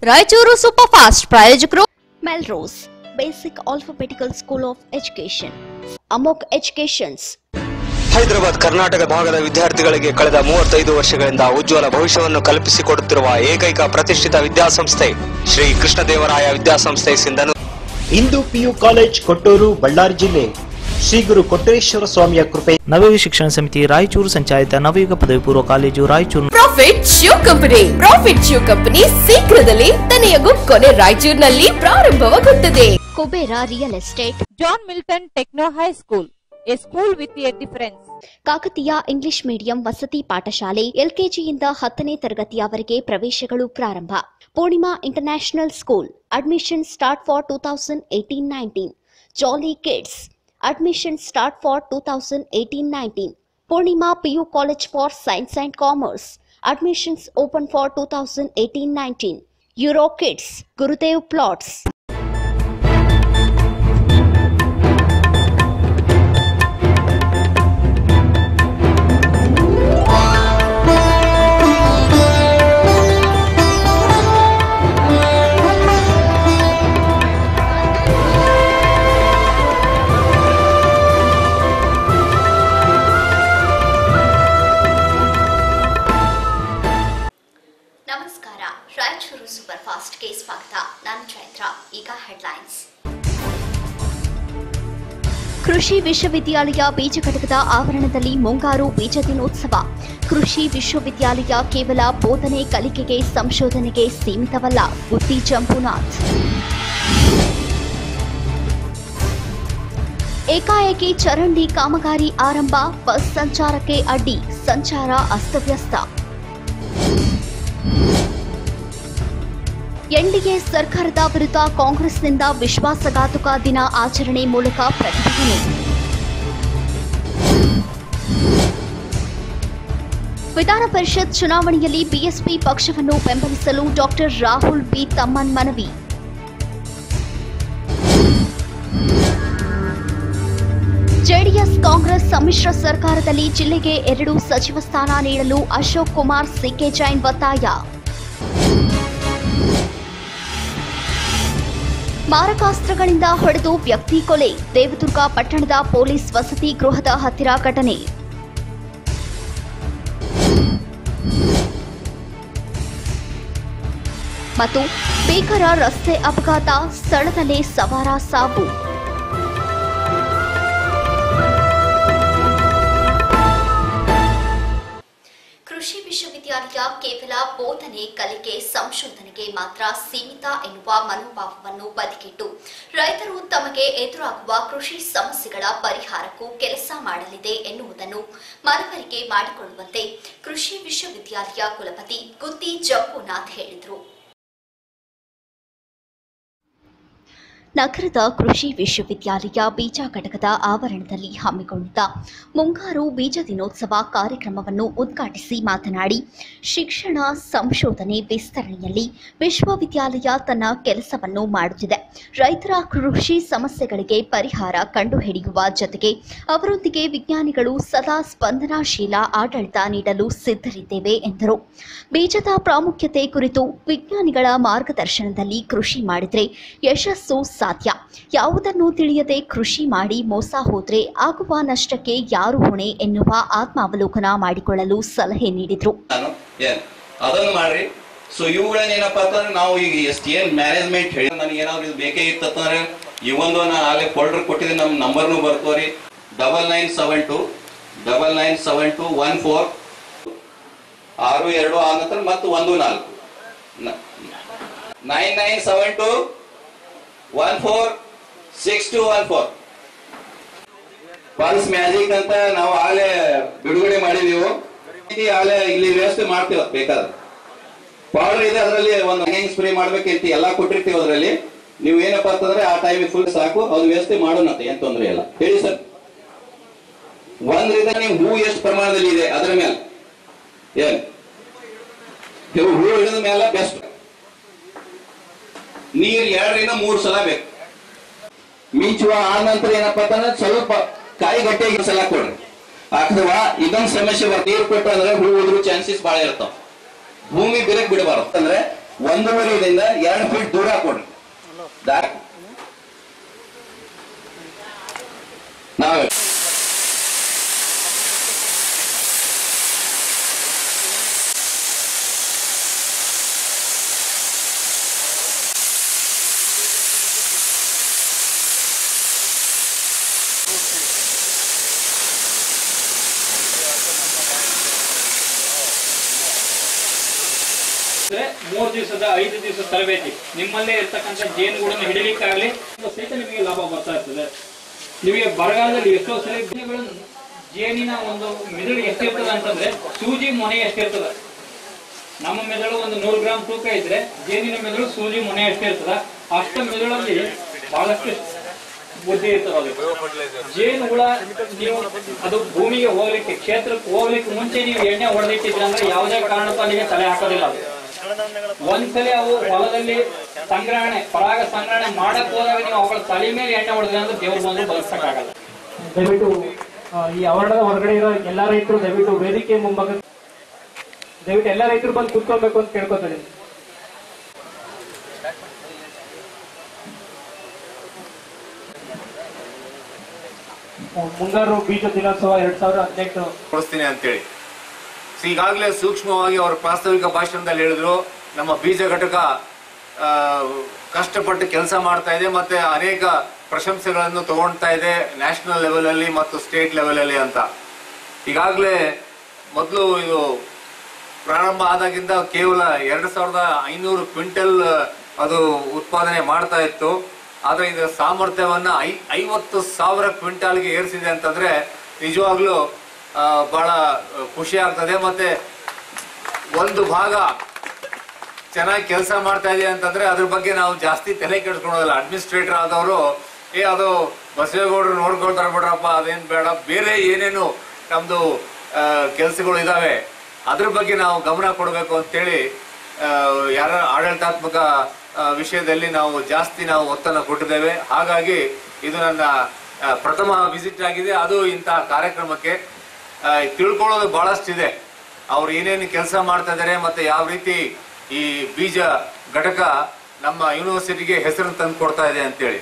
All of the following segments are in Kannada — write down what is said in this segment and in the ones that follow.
ರಾಯಚೂರು ಸೂಪರ್ ಫಾಸ್ಟ್ ಪ್ರಾಯೋಜಕರು Melrose basic alphabetical school of education ಅಮೋಕ್ ಎಜುಕೇಶನ್ಸ್ ಹೈದರಾಬಾದ್ ಕರ್ನಾಟಕ ಭಾಗದ ವಿದ್ಯಾರ್ಥಿಗಳಿಗೆ ಕಳೆದ ಮೂವತ್ತೈದು ವರ್ಷಗಳಿಂದ ಉಜ್ವಲ ಭವಿಷ್ಯವನ್ನು ಕಲ್ಪಿಸಿಕೊಡುತ್ತಿರುವ ಏಕೈಕ ಪ್ರತಿಷ್ಠಿತ ವಿದ್ಯಾಸಂಸ್ಥೆ ಶ್ರೀ ಕೃಷ್ಣದೇವರಾಯ ವಿದ್ಯಾಸಂಸ್ಥೆ ಸಿಂಧನು ಇಂದು ಪಿಯು ಕಾಲೇಜ್ ಕೊಟ್ಟೂರು ಬಳ್ಳಾರಿ ಜಿಲ್ಲೆ ಶ್ರೀ ಗುರು ಕೊಟ್ಟರೇಶ್ವರ ಸ್ವಾಮಿಯ ಕೃಪೆ ನವಯುಗ ಶಿಕ್ಷಣ ಸಮಿತಿ ರಾಯಚೂರು ಸಂಚಾಲಿತ ನವಯುಗ ಪದವಿ ಪೂರ್ವ college Raichur profit shoe company profit shoe company ಶೀಘ್ರದಲ್ಲೇ ತನೆಯಗೂ ಕೊನೆ ರಾಯಚೂರಿನಲ್ಲಿ ಪ್ರಾರಂಭವಾಗುತ್ತದೆ Kubera real estate John Milton Techno High School, a school with a difference. Kakatiya English medium ವಸತಿ ಪಾಠಶಾಲೆ ಎಲ್ಕೆಜಿಯಿಂದ ಹತ್ತನೇ ತರಗತಿಯವರೆಗೆ ಪ್ರವೇಶಗಳು ಪ್ರಾರಂಭ Purnima international school admission start for two thousand eighteen nineteen jolly kids admission start for two thousand eighteen nineteen Purnima PU college for science and commerce admissions open for two thousand eighteen nineteen Euro kids Gurudev plots ನಮಸ್ಕಾರ ರಾಯಚೂರು ಸೂಪರ್ ಫಾಸ್ಟ್ಗೆ ಸ್ವಾಗತ ನಾನು ಚೈತ್ರ ಈಗ ಹೆಡ್ಲೈನ್ಸ್ ಕೃಷಿ ವಿಶ್ವವಿದ್ಯಾಲಯ ಬೀಜ ಘಟಕದ ಆವರಣದಲ್ಲಿ ಮುಂಗಾರು ಬೀಜ ದಿನೋತ್ಸವ ಕೃಷಿ ವಿಶ್ವವಿದ್ಯಾಲಯ ಕೇವಲ ಬೋಧನೆ ಕಲಿಕೆಗೆ ಸಂಶೋಧನೆಗೆ ಸೀಮಿತವಲ್ಲ ಬುದ್ಧಿ ಜಂಬುನಾಥ್ ಏಕಾಏಕಿ ಚರಂಡಿ ಕಾಮಗಾರಿ ಆರಂಭ ಬಸ್ ಸಂಚಾರಕ್ಕೆ ಅಡ್ಡಿ ಸಂಚಾರ ಅಸ್ತವ್ಯಸ್ತ ಎನ್ಡಿಎ ಸರ್ಕಾರದ ವಿರುದ್ಧ ಕಾಂಗ್ರೆಸ್ನಿಂದ ವಿಶ್ವಾಸಘಾತುಕ ದಿನ ಆಚರಣೆ ಮೂಲಕ ಪ್ರತಿಭಟನೆ ವಿಧಾನ ಪರಿಷತ್ ಚುನಾವಣೆಯಲ್ಲಿ ಬಿಎಸ್ಪಿ ಪಕ್ಷವನ್ನು ಬೆಂಬಲಿಸಲು ಡಾಕ್ಟರ್ ರಾಹುಲ್ ಬಿ ತಮ್ಮನ್ ಮನವಿ ಜೆಡಿಎಸ್ ಕಾಂಗ್ರೆಸ್ ಸಮ್ಮಿಶ್ರ ಸರ್ಕಾರದಲ್ಲಿ ಜಿಲ್ಲೆಗೆ ಎರಡು ಸಚಿವ ಸ್ಥಾನ ನೀಡಲು ಅಶೋಕ್ ಕುಮಾರ್ ಸಿಕೆ ಜೈನ್ ಒತ್ತಾಯ ಮಾರಕಾಸ್ತ್ರಗಳಿಂದ ಹೊಡೆದು ವ್ಯಕ್ತಿ ಕೊಲೆ ದೇವದುರ್ಗ ಪಟ್ಟಣದ ಪೊಲೀಸ್ ವಸತಿ ಗೃಹದ ಹತ್ತಿರ ಘಟನೆ ಮತ್ತು ಭೀಕರ ರಸ್ತೆ ಅಪಘಾತ ಸ್ಥಳದಲ್ಲೇ ಸವಾರ ಸಾವು ಕೃಷಿ ವಿಶ್ವವಿದ್ಯಾಲಯ ಕೇವಲ ಬೋಧನೆ ಕಲಿಕೆ ಸಂಶೋಧನೆಗೆ ಮಾತ್ರ ಸೀಮಿತ ಎನ್ನುವ ಮನೋಭಾವವನ್ನು ಬದಿಗಿಟ್ಟು ರೈತರು ತಮಗೆ ಎದುರಾಗುವ ಕೃಷಿ ಸಮಸ್ಯೆಗಳ ಪರಿಹಾರಕ್ಕೂ ಕೆಲಸ ಮಾಡಲಿದೆ ಎನ್ನುವುದನ್ನು ಮನವರಿಕೆ ಮಾಡಿಕೊಳ್ಳುವಂತೆ ಕೃಷಿ ವಿಶ್ವವಿದ್ಯಾಲಯ ಕುಲಪತಿ ಗುತ್ತಿ ಜಂಬುನಾಥ್ ಹೇಳಿದರು ನಗರದ ಕೃಷಿ ವಿಶ್ವವಿದ್ಯಾಲಯ ಬೀಜ ಘಟಕದ ಆವರಣದಲ್ಲಿ ಹಮ್ಮಿಕೊಂಡಿದ್ದ ಮುಂಗಾರು ಬೀಜ ದಿನೋತ್ಸವ ಕಾರ್ಯಕ್ರಮವನ್ನು ಉದ್ಘಾಟಿಸಿ ಮಾತನಾಡಿ ಶಿಕ್ಷಣ ಸಂಶೋಧನೆ ವಿಸ್ತರಣೆಯಲ್ಲಿ ವಿಶ್ವವಿದ್ಯಾಲಯ ತನ್ನ ಕೆಲಸವನ್ನು ಮಾಡುತ್ತಿದೆ ರೈತರ ಕೃಷಿ ಸಮಸ್ಯೆಗಳಿಗೆ ಪರಿಹಾರ ಕಂಡುಹಿಡಿಯುವ ಜೊತೆಗೆ ಅವರೊಂದಿಗೆ ವಿಜ್ಞಾನಿಗಳು ಸದಾ ಸ್ಪಂದನಾಶೀಲ ಆಡಳಿತ ನೀಡಲು ಸಿದ್ಧರಿದ್ದೇವೆ ಎಂದರು ಬೀಜದ ಪ್ರಾಮುಖ್ಯತೆ ಕುರಿತು ವಿಜ್ಞಾನಿಗಳ ಮಾರ್ಗದರ್ಶನದಲ್ಲಿ ಕೃಷಿ ಮಾಡಿದರೆ ಯಶಸ್ಸು ಸಾಧ್ಯ ಯಾವುದನ್ನು ತಿಳಿಯದೆ ಕೃಷಿ ಮಾಡಿ ಮೋಸ ಹೋದ್ರೆ ಆಗುವ ನಷ್ಟಕ್ಕೆ ಯಾರು ಹೊಣೆ ಎನ್ನುವ ಆತ್ಮಾವಲೋಕನ ಮಾಡಿಕೊಳ್ಳಲು ಸಲಹೆ ನೀಡಿದರು ನಾನು ಏನ್ ಅದನ್ನು ಮಾಡ್ರಿ ಸೊ ಇವುಗಳನ್ನ ಏನಪ್ಪಾ ಅಂತಂದ್ರೆ ನಾವು ಈಗ ಎಷ್ಟು ಏನ್ ಮ್ಯಾನೇಜ್ಮೆಂಟ್ ಹೇಳಿ ನನಗೆ ಏನಾದ್ರು ಇದು ಬೇಕೇ ಇತ್ತಂದ್ರೆ ಇವೊಂದು ನಾ ಅಲ್ಲಿ ಫೋಲ್ಡರ್ ಕೊಟ್ಟಿದ್ದೀನಿ ನಮ್ಮ ನಂಬರ್ನು ಬರ್ತವ್ರಿ double nine seven two double nine seven two one four ಆರು ಎರಡು ಆ ನಂತರ ಮತ್ತು ಒಂದು ನಾಲ್ಕು nine nine seven two one four six two one four pulse magic ಅಂತ ನಾವು ಆಲೆ ಬಿಡುಗಡೆ ಮಾಡಿದೀವಿ ಈ ಆಲೆ ಇಲ್ಲಿ ವ್ಯವಸ್ಥೆ ಮಾಡ್ತೀವಿ ಬೇಕಾದ್ರೆ ಪೌಡರ್ ಇದೆ ಅದರಲ್ಲಿ ಒಂದು ಹೆಂಗ್ ಸ್ಪ್ರೇ ಮಾಡ್ಬೇಕಂತ ಎಲ್ಲಾ ಕೊಟ್ಟಿರ್ತೀವಿ ಅದರಲ್ಲಿ ನೀವು ಏನಪ್ಪಾ ಅಂತಂದ್ರೆ ಆ ಟೈಮಿಗೆ ಫುಲ್ ಸಾಕು ಅದು ವ್ಯವಸ್ಥೆ ಮಾಡೋಣಂತೆ ಏನ್ ತೊಂದ್ರೆ ಇಲ್ಲ ಹೇಳಿ ಸರ್ ಒಂದ್ರಿಂದ ನೀವು ಹೂ ಎಷ್ಟು ಪ್ರಮಾಣದಲ್ಲಿ ಇದೆ ಅದರ ಮೇಲೆ ಏನ್ ನೀವು ಹೂ ಹಿಡಿದ ಮೇಲೆ ಬೆಸ್ಟ್ ನೀರ್ ಎರಡರಿಂದ ಮೂರು ಸಲ ಬೇಕು ಮಿಂಚುವ ಆ ನಂತರ ಏನಪ್ಪಾ ಅಂತಂದ್ರೆ ಸ್ವಲ್ಪ ಕಾಯಿ ಗಟ್ಟಿಯಾಗಿ ಸಲ ಕೊಡ್ರಿ ಅಥವಾ ಇದೊಂದು ಸಮಸ್ಯೆ ಬರ್ತದೆ ನೀರು ಕೊಟ್ಟು ಅಂದ್ರೆ ಹೂ ಉದುರು ಚಾನ್ಸಸ್ ಬಹಳ ಇರ್ತಾವ ಭೂಮಿ ಬಿರಕ್ ಬಿಡಬಾರ್ದು ಅಂದ್ರೆ ಒಂದೂವರೆಯಿಂದ ಎರಡು ಫೀಟ್ ದೂರ ಕೊಡ್ರಿ ದಾರಿ ನಾವೇ ಅಂದ್ರೆ ಮೂರು ದಿವಸದ ಐದು ದಿವಸದ ತರಬೇತಿ ನಿಮ್ಮಲ್ಲೇ ಇರ್ತಕ್ಕಂಥ ಜೇನುಗಳನ್ನು ಹಿಡಿಲಿಕ್ಕಾಗಲಿ ಸಹಿತ ನಿಮಗೆ ಲಾಭ ಬರ್ತಾ ಇರ್ತದೆ ನಿಮಗೆ ಬರಗಾಲದಲ್ಲಿ ಎಷ್ಟೋ ಸಲ ಜೇನುಗಳು ಜೇನಿನ ಒಂದು ಮೆದುಳು ಎಷ್ಟಿರ್ತದೆ ಅಂತಂದ್ರೆ ಸೂಜಿ ಮೊನೆ ಎಷ್ಟಿರ್ತದೆ ನಮ್ಮ ಮೆದುಳು ಒಂದು ನೂರು ಗ್ರಾಮ್ ತೂಕ ಇದ್ರೆ ಜೇನಿನ ಮೆದುಳು ಸೂಜಿ ಮೊನೆ ಎಷ್ಟಿರ್ತದ ಅಷ್ಟ ಮೆದುಳಲ್ಲಿ ಬಹಳಷ್ಟು ಬುದ್ಧಿ ಇರ್ತದೆ ಅದು ಜೇನು ಹುಳ ನೀವು ಅದು ಭೂಮಿಗೆ ಹೋಗ್ಲಿಕ್ಕೆ ಕ್ಷೇತ್ರಕ್ಕೆ ಹೋಗ್ಲಿಕ್ಕೆ ಮುಂಚೆ ನೀವು ಎಣ್ಣೆ ಹೊಡೆದಿಟ್ಟಿದ್ರೆ ಅಂದ್ರೆ ಯಾವುದೇ ಕಾರಣಕ್ಕೂ ಅಲ್ಲಿಗೆ ತಲೆ ಹಾಕೋದಿಲ್ಲ ಅದು ಒಂದ್ಸಲಿ ಅವು ಹೊಲದಲ್ಲಿ ಸಂಗ್ರಹಣೆ ಪರಾಗ ಸಂಗ್ರಹಣೆ ಮಾಡಕ್ ಹೋದಾಗ ನೀವು ಅವುಗಳ ತಲೆ ಮೇಲೆ ಎಣ್ಣೆ ಹೊಡೆದ್ರೆ ಅಂದ್ರೆ ದೇವ್ರು ಬಂದು ಬದುಕಕ್ಕಾಗಲ್ಲ ದಯವಿಟ್ಟು ಆ, ಈ ಅವರಣದ ಹೊರಗಡೆ ಇರೋ ಎಲ್ಲಾ ರೈತರು ದಯವಿಟ್ಟು ವೇದಿಕೆ ಮುಂಭಾಗ ದಯವಿಟ್ಟು ಎಲ್ಲಾ ರೈತರು ಬಂದು ಕೂತ್ಕೊಳ್ಬೇಕು ಅಂತ ಕೇಳ್ಕೊತೀನಿ ಮುಂಗಾರು ಬೀಜ ದಿನೋತ್ಸವ ಎರಡ್ ಸಾವಿರದ ಹದಿನೆಂಟು ಕೊಡಿಸ್ತೀನಿ ಅಂತೇಳಿ ಸೊ ಈಗಾಗಲೇ ಸೂಕ್ಷ್ಮವಾಗಿ ಅವರ ಪ್ರಾಸ್ತಾವಿಕ ಭಾಷಣದಲ್ಲಿ ಹೇಳಿದ್ರು ನಮ್ಮ ಬೀಜ ಘಟಕ ಆ, ಕಷ್ಟಪಟ್ಟು ಕೆಲಸ ಮಾಡ್ತಾ ಇದೆ ಮತ್ತೆ ಅನೇಕ ಪ್ರಶಂಸೆಗಳನ್ನು ತಗೊಳ್ತಾ ಇದೆ ನ್ಯಾಷನಲ್ ಲೆವೆಲ್ ಅಲ್ಲಿ ಮತ್ತು ಸ್ಟೇಟ್ ಲೆವೆಲ್ ಅಲ್ಲಿ ಅಂತ ಈಗಾಗಲೇ ಮೊದಲು ಇದು ಪ್ರಾರಂಭ ಆದಾಗಿಂದ ಕೇವಲ ಎರಡು ಸಾವಿರದ ಐನೂರು ಕ್ವಿಂಟಲ್ ಅದು ಉತ್ಪಾದನೆ ಮಾಡ್ತಾ ಇತ್ತು ಆದ್ರೆ ಇದರ ಸಾಮರ್ಥ್ಯವನ್ನ ಐ ಐವತ್ತು ಸಾವಿರ ಕ್ವಿಂಟಾಲ್ಗೆ ಏರಿಸಿದೆ ಅಂತಂದ್ರೆ ನಿಜವಾಗ್ಲೂ ಆ, ಬಹಳ ಖುಷಿ ಆಗ್ತದೆ ಮತ್ತೆ ಒಂದು ಭಾಗ ಚೆನ್ನಾಗಿ ಕೆಲಸ ಮಾಡ್ತಾ ಇದೆ ಅಂತಂದ್ರೆ ಅದ್ರ ಬಗ್ಗೆ ನಾವು ಜಾಸ್ತಿ ತಲೆ ಕೆಡಿಸ್ಕೊಳೋದಿಲ್ಲ ಅಡ್ಮಿನಿಸ್ಟ್ರೇಟರ್ ಆದವರು ಏ ಅದು ಬಸವೇಗೌಡರು ನೋಡ್ಕೊಳ್ತಾರೆ ಬಿಡ್ರಪ್ಪ ಅದೇನ್ ಬೇಡ ಬೇರೆ ಏನೇನು ನಮ್ದು ಕೆಲಸಗಳು ಇದಾವೆ ಅದ್ರ ಬಗ್ಗೆ ನಾವು ಗಮನ ಕೊಡಬೇಕು ಅಂತೇಳಿ ಆ, ಯಾರ ಆಡಳಿತಾತ್ಮಕ ಆ, ವಿಷಯದಲ್ಲಿ ನಾವು ಜಾಸ್ತಿ ನಾವು ಒತ್ತನ್ನು ಕೊಟ್ಟಿದ್ದೇವೆ ಹಾಗಾಗಿ ಇದು ನನ್ನ ಆ, ಪ್ರಥಮ ವಿಸಿಟ್ ಆಗಿದೆ ಅದು ಇಂತಹ ಕಾರ್ಯಕ್ರಮಕ್ಕೆ ಆ, ತಿಳ್ಕೊಳ್ಳೋದು ಬಹಳಷ್ಟಿದೆ ಅವ್ರು ಏನೇನು ಕೆಲಸ ಮಾಡ್ತಾ ಇದ್ದಾರೆ ಮತ್ತೆ ಯಾವ ರೀತಿ ಈ ಬೀಜ ಘಟಕ ನಮ್ಮ ಯೂನಿವರ್ಸಿಟಿಗೆ ಹೆಸರು ತಂದು ಕೊಡ್ತಾ ಇದೆ ಅಂತೇಳಿ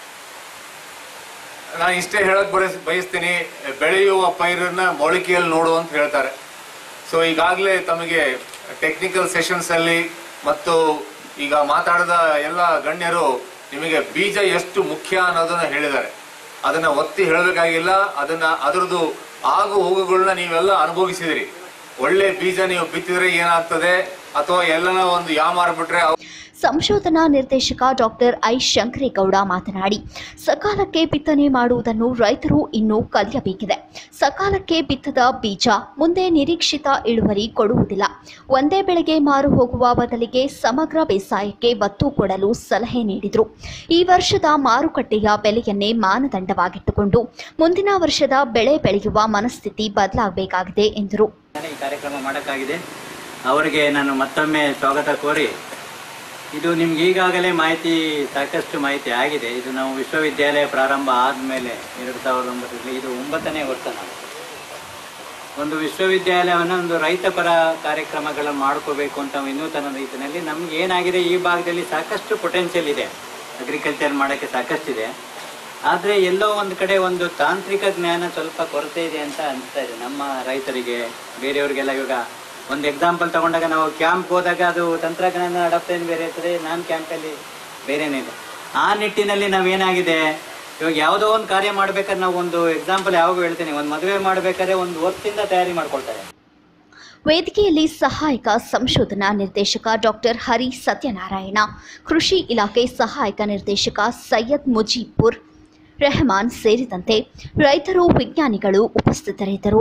ನಾನು ಇಷ್ಟೇ ಹೇಳಕ್ ಬಯಸ್ ಬಯಸ್ತೀನಿ ಬೆಳೆಯುವ ಪೈರನ್ನ ಮೊಳಕೆಯಲ್ಲಿ ನೋಡು ಅಂತ ಹೇಳ್ತಾರೆ ಸೊ ಈಗಾಗಲೇ ತಮಗೆ ಟೆಕ್ನಿಕಲ್ ಸೆಷನ್ಸ್ ಅಲ್ಲಿ ಮತ್ತು ಈಗ ಮಾತಾಡಿದ ಎಲ್ಲ ಗಣ್ಯರು ನಿಮಗೆ ಬೀಜ ಎಷ್ಟು ಮುಖ್ಯ ಅನ್ನೋದನ್ನ ಹೇಳಿದ್ದಾರೆ ಅದನ್ನ ಒತ್ತಿ ಹೇಳಬೇಕಾಗಿಲ್ಲ ಅದನ್ನ ಅದರದ್ದು ಆಗು ಹೋಗುಗಳನ್ನ ನೀವೆಲ್ಲ ಅನುಭವಿಸಿದಿರಿ ಒಳ್ಳೆ ಬೀಜ ನೀವು ಬಿತ್ತಿದ್ರೆ ಏನಾಗ್ತದೆ ಅಥವಾ ಎಲ್ಲನ ಒಂದು ಯಾಮಾರ ಬಿಟ್ರೆ ಅವ್- ಸಂಶೋಧನಾ ನಿರ್ದೇಶಕ ಡಾಕ್ಟರ್ ಐ ಶಂಕರೇಗೌಡ ಮಾತನಾಡಿ ಸಕಾಲಕ್ಕೆ ಬಿತ್ತನೆ ಮಾಡುವುದನ್ನು ರೈತರು ಇನ್ನೂ ಕಲಿಯಬೇಕಿದೆ ಸಕಾಲಕ್ಕೆ ಬಿತ್ತದ ಬೀಜ ಮುಂದೆ ನಿರೀಕ್ಷಿತ ಇಳುವರಿ ಕೊಡುವುದಿಲ್ಲ ಒಂದೇ ಬೆಳೆಗೆ ಮಾರು ಹೋಗುವ ಬದಲಿಗೆ ಸಮಗ್ರ ಬೇಸಾಯಕ್ಕೆ ಒತ್ತು ಕೊಡಲು ಸಲಹೆ ನೀಡಿದರು ಈ ವರ್ಷದ ಮಾರುಕಟ್ಟೆಯ ಬೆಲೆಯನ್ನೇ ಮಾನದಂಡವಾಗಿಟ್ಟುಕೊಂಡು ಮುಂದಿನ ವರ್ಷದ ಬೆಳೆ ಬೆಳೆಯುವ ಮನಸ್ಥಿತಿ ಬದಲಾಗಬೇಕಾಗಿದೆ ಎಂದರು ಈ ಕಾರ್ಯಕ್ರಮ ಮಾಡೋಕ್ಕಾಗಿದೆ ಅವರಿಗೆ ನಾನು ಮತ್ತೊಮ್ಮೆ ಸ್ವಾಗತ ಕೋರಿ ಇದು ನಿಮ್ಗೆ ಈಗಾಗಲೇ ಮಾಹಿತಿ ಸಾಕಷ್ಟು ಮಾಹಿತಿ ಆಗಿದೆ ಇದು ನಾವು ವಿಶ್ವವಿದ್ಯಾಲಯ ಪ್ರಾರಂಭ ಆದಮೇಲೆ ಎರಡು ಸಾವಿರದ ಒಂಬತ್ತರಲ್ಲಿ ಇದು ಒಂಬತ್ತನೇ ವರ್ಷ ನಾವು ಒಂದು ವಿಶ್ವವಿದ್ಯಾಲಯವನ್ನು ಒಂದು ರೈತಪರ ಕಾರ್ಯಕ್ರಮಗಳನ್ನು ಮಾಡ್ಕೋಬೇಕು ಅಂತ ವಿನೂತನ ರೀತಿಯಲ್ಲಿ ನಮ್ಗೆ ಏನಾಗಿದೆ ಈ ಭಾಗದಲ್ಲಿ ಸಾಕಷ್ಟು ಪೊಟೆನ್ಷಿಯಲ್ ಇದೆ ಅಗ್ರಿಕಲ್ಚರ್ ಮಾಡೋಕ್ಕೆ ಸಾಕಷ್ಟಿದೆ ಆದರೆ ಎಲ್ಲೋ ಒಂದು ಕಡೆ ಒಂದು ತಾಂತ್ರಿಕ ಜ್ಞಾನ ಸ್ವಲ್ಪ ಕೊರತೆ ಇದೆ ಅಂತ ಅನಿಸ್ತಾ ಇದೆ ನಮ್ಮ ರೈತರಿಗೆ ಬೇರೆಯವರಿಗೆಲ್ಲ ಇವಾಗ ಒಂದು ಎಕ್ಸಾಂಪಲ್ ತಗೊಂಡಾಗ ನಾವು ಕ್ಯಾಂಪ್ ಹೋದಾಗ ಅದು ತಂತ್ರಜ್ಞಾನ ಅಡಾಪ್ಟೇಷನ್ ಬೇರೆ ಇರ್ತದೆ ನಾನು ಕ್ಯಾಂಪಲ್ಲಿ ಬೇರೆನೇ ಇದೆ ಆ ನಿಟ್ಟಿನಲ್ಲಿ ನಾವೇನಾಗಿದೆ ಇವಾಗ ಯಾವುದೋ ಒಂದು ಕಾರ್ಯ ಮಾಡ್ಬೇಕಾದ್ರೆ ನಾವು ಒಂದು ಎಕ್ಸಾಂಪಲ್ ಯಾವಾಗ ಹೇಳ್ತೀನಿ ಒಂದು ಮದುವೆ ಮಾಡ್ಬೇಕಾದ್ರೆ ಒಂದು ವರ್ಷದಿಂದ ತಯಾರಿ ಮಾಡ್ಕೊಳ್ತಾರೆ ವೇದಿಕೆಯಲ್ಲಿ ಸಹಾಯಕ ಸಂಶೋಧನಾ ನಿರ್ದೇಶಕ ಡಾಕ್ಟರ್ ಹರಿ ಸತ್ಯನಾರಾಯಣ ಕೃಷಿ ಇಲಾಖೆ ಸಹಾಯಕ ನಿರ್ದೇಶಕ ಸೈಯದ್ ಮುಜೀಬುರ್ ರೆಹಮಾನ್ ಸೇರಿದಂತೆ ರೈತರು ವಿಜ್ಞಾನಿಗಳು ಉಪಸ್ಥಿತರಿದ್ದರು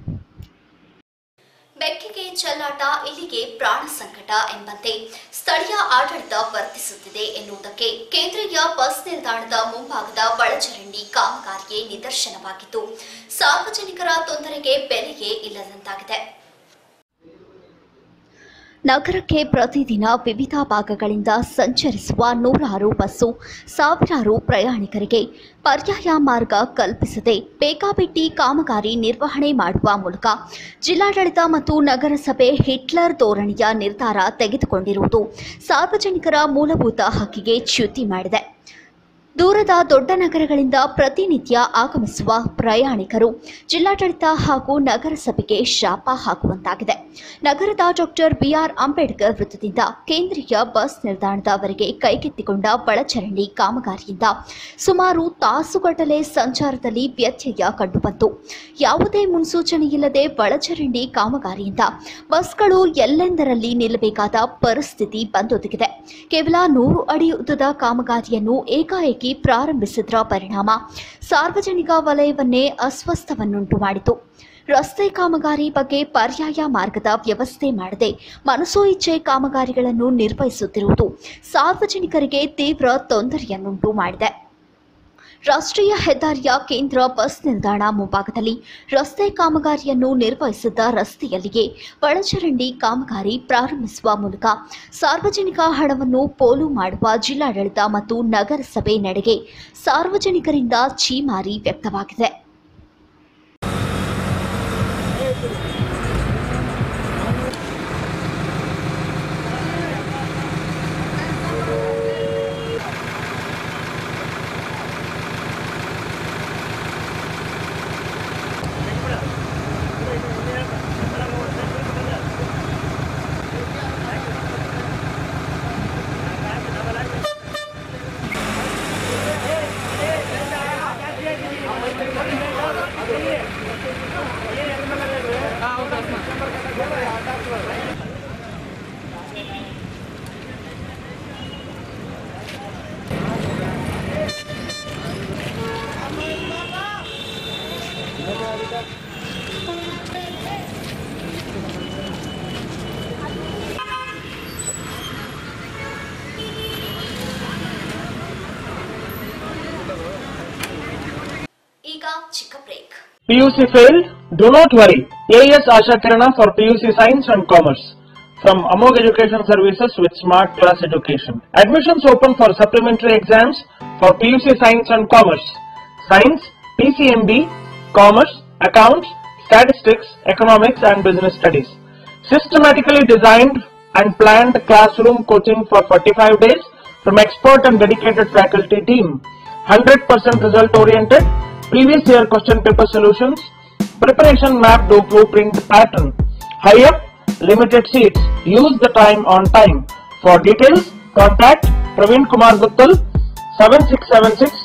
ಬೆಕ್ಕಿಗೆ ಚೆಲ್ಲಾಟ ಇಲ್ಲಿಗೆ ಪ್ರಾಣ ಸಂಕಟ ಎಂಬಂತೆ ಸ್ಥಳೀಯ ಆಡಳಿತ ವರ್ತಿಸುತ್ತಿದೆ ಎನ್ನುವುದಕ್ಕೆ ಕೇಂದ್ರೀಯ ಬಸ್ ನಿಲ್ದಾಣದ ಮುಂಭಾಗದ ಒಳಚರಂಡಿ ಕಾಮಗಾರಿಯೇ ನಿದರ್ಶನವಾಗಿದ್ದು ಸಾರ್ವಜನಿಕರ ತೊಂದರೆಗೆ ಬೆಲೆಯೇ ಇಲ್ಲದಂತಾಗಿದೆ ನಗರಕ್ಕೆ ಪ್ರತಿದಿನ ವಿವಿಧ ಭಾಗಗಳಿಂದ ಸಂಚರಿಸುವ ನೂರಾರು ಬಸ್ಸು ಸಾವಿರಾರು ಪ್ರಯಾಣಿಕರಿಗೆ ಪರ್ಯಾಯ ಮಾರ್ಗ ಕಲ್ಪಿಸದೆ ಬೇಕಾಬಿಟ್ಟಿ ಕಾಮಗಾರಿ ನಿರ್ವಹಣೆ ಮಾಡುವ ಮೂಲಕ ಜಿಲ್ಲಾಡಳಿತ ಮತ್ತು ನಗರಸಭೆ ಹಿಟ್ಲರ್ ಧೋರಣೆಯ ನಿರ್ಧಾರ ತೆಗೆದುಕೊಂಡಿರುವುದು ಸಾರ್ವಜನಿಕರ ಮೂಲಭೂತ ಹಕ್ಕಿಗೆ ಚ್ಯುತಿ ಮಾಡಿದೆ ದೂರದ ದೊಡ್ಡ ನಗರಗಳಿಂದ ಪ್ರತಿನಿತ್ಯ ಆಗಮಿಸುವ ಪ್ರಯಾಣಿಕರು ಜಿಲ್ಲಾಡಳಿತ ಹಾಗೂ ನಗರಸಭೆಗೆ ಶಾಪ ಹಾಕುವಂತಾಗಿದೆ ನಗರದ ಡಾಕ್ಟರ್ ಬಿಆರ್ ಅಂಬೇಡ್ಕರ್ ವೃತ್ತದಿಂದ ಕೇಂದ್ರೀಯ ಬಸ್ ನಿಲ್ದಾಣದವರೆಗೆ ಕೈಗೆತ್ತಿಕೊಂಡ ಒಳಚರಂಡಿ ಕಾಮಗಾರಿಯಿಂದ ಸುಮಾರು ತಾಸುಗಟ್ಟಲೆ ಸಂಚಾರದಲ್ಲಿ ವ್ಯತ್ಯಯ ಕಂಡುಬಂತು ಯಾವುದೇ ಮುನ್ಸೂಚನೆಯಿಲ್ಲದೆ ಒಳಚರಂಡಿ ಕಾಮಗಾರಿಯಿಂದ ಬಸ್ಗಳು ಎಲ್ಲೆಂದರಲ್ಲಿ ನಿಲ್ಲಬೇಕಾದ ಪರಿಸ್ಥಿತಿ ಬಂದೊದಗಿದೆ ಕೇವಲ ನೂರು ಅಡಿ ಉದ್ದದ ಕಾಮಗಾರಿಯನ್ನು ಏಕಾಏಕಿ ಪ್ರಾರಂಭಿಸಿದ್ರ ಪರಿಣಾಮ ಸಾರ್ವಜನಿಕ ವಲಯವನ್ನೇ ಅಸ್ವಸ್ಥವನ್ನುಂಟು ಮಾಡಿತು ರಸ್ತೆ ಕಾಮಗಾರಿ ಬಗ್ಗೆ ಪರ್ಯಾಯ ಮಾರ್ಗದ ವ್ಯವಸ್ಥೆ ಮಾಡದೆ ಮನಸೋ ಇಚ್ಛೆ ಕಾಮಗಾರಿಗಳನ್ನು ನಿರ್ವಹಿಸುತ್ತಿರುವುದು ಸಾರ್ವಜನಿಕರಿಗೆ ತೀವ್ರ ತೊಂದರೆಯನ್ನುಂಟು ಮಾಡಿದೆ ರಾಷ್ಟ್ರೀಯ ಹೆದ್ದಾರಿಯ ಕೇಂದ್ರ ಬಸ್ ನಿಲ್ದಾಣ ಮುಂಭಾಗದಲ್ಲಿ ರಸ್ತೆ ಕಾಮಗಾರಿಯನ್ನು ನಿರ್ವಹಿಸಿದ್ದ ರಸ್ತೆಯಲ್ಲಿಯೇ ಒಳಚರಂಡಿ ಕಾಮಗಾರಿ ಪ್ರಾರಂಭಿಸುವ ಮೂಲಕ ಸಾರ್ವಜನಿಕ ಹಣವನ್ನು ಪೋಲು ಮಾಡುವ ಜಿಲ್ಲಾಡಳಿತ ಮತ್ತು ನಗರಸಭೆ ನಡೆಗೆ ಸಾರ್ವಜನಿಕರಿಂದ ಛೀಮಾರಿ ವ್ಯಕ್ತವಾಗಿದೆ ಈಗ ಚಿಕ್ಕ break PUC failed? Do not worry. AS Asha Kirana for PUC Science and Commerce. From Amog Education Services with Smart Class Education. Admissions open for supplementary exams for PUC Science and Commerce. Science, PCMB, Commerce, Accounts, Statistics, Economics and Business Studies. Systematically designed and planned classroom coaching for 45 days from expert and dedicated faculty team. 100% result oriented, previous year question paper solutions, preparation map to blueprint pattern. High up, limited seats. Use the time on time. For details, contact Praveen Kumar Guttal 7676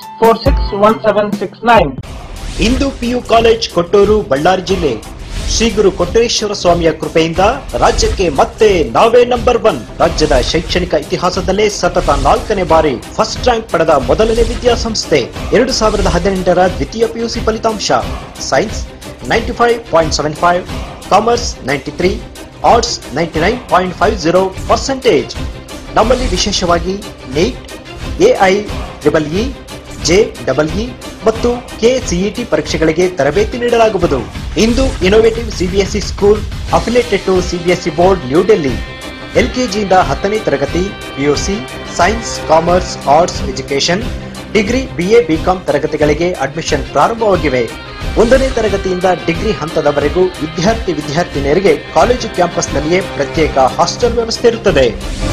461769. Indu PU college Kottur Ballari ಜಿಲ್ಲೆ ಶ್ರೀ ಗುರು ಕೊಟ್ಟೇಶ್ವರ ಸ್ವಾಮಿಯ ಕೃಪೆಯಿಂದ ರಾಜ್ಯಕ್ಕೆ ಮತ್ತೆ ನಾವೇ ನಂಬರ್ ಒನ್ ರಾಜ್ಯದ ಶೈಕ್ಷಣಿಕ ಇತಿಹಾಸದಲ್ಲೇ ಸತತ ನಾಲ್ಕನೇ ಬಾರಿ ಫಸ್ಟ್ ರ್ಯಾಂಕ್ ಪಡೆದ ಮೊದಲನೇ ವಿದ್ಯಾಸಂಸ್ಥೆ ಎರಡು ಸಾವಿರದ ಹದಿನೆಂಟರ ದ್ವಿತೀಯ ಪಿಯುಸಿ ಫಲಿತಾಂಶ science ninety five point seven five commerce ninety three arts ninety nine point five zero percentage ನಮ್ಮಲ್ಲಿ ವಿಶೇಷವಾಗಿ NEET AI triple E J double E ಮತ್ತು ಕೆಸಿಇಟಿ ಪರೀಕ್ಷೆಗಳಿಗೆ ತರಬೇತಿ ನೀಡಲಾಗುವುದು ಇಂದು innovative CBSE school affiliated to CBSE board New Delhi ಎಲ್ಕೆಜಿಯಿಂದ ಹತ್ತನೇ ತರಗತಿ PUC science commerce arts education degree BA BCom ತರಗತಿಗಳಿಗೆ ಅಡ್ಮಿಷನ್ ಪ್ರಾರಂಭವಾಗಿವೆ ಒಂದನೇ ತರಗತಿಯಿಂದ ಡಿಗ್ರಿ ಹಂತದವರೆಗೂ ವಿದ್ಯಾರ್ಥಿ ವಿದ್ಯಾರ್ಥಿನಿಯರಿಗೆ ಕಾಲೇಜು ಕ್ಯಾಂಪಸ್ನಲ್ಲಿಯೇ ಪ್ರತ್ಯೇಕ ಹಾಸ್ಟೆಲ್ ವ್ಯವಸ್ಥೆ ಇರುತ್ತದೆ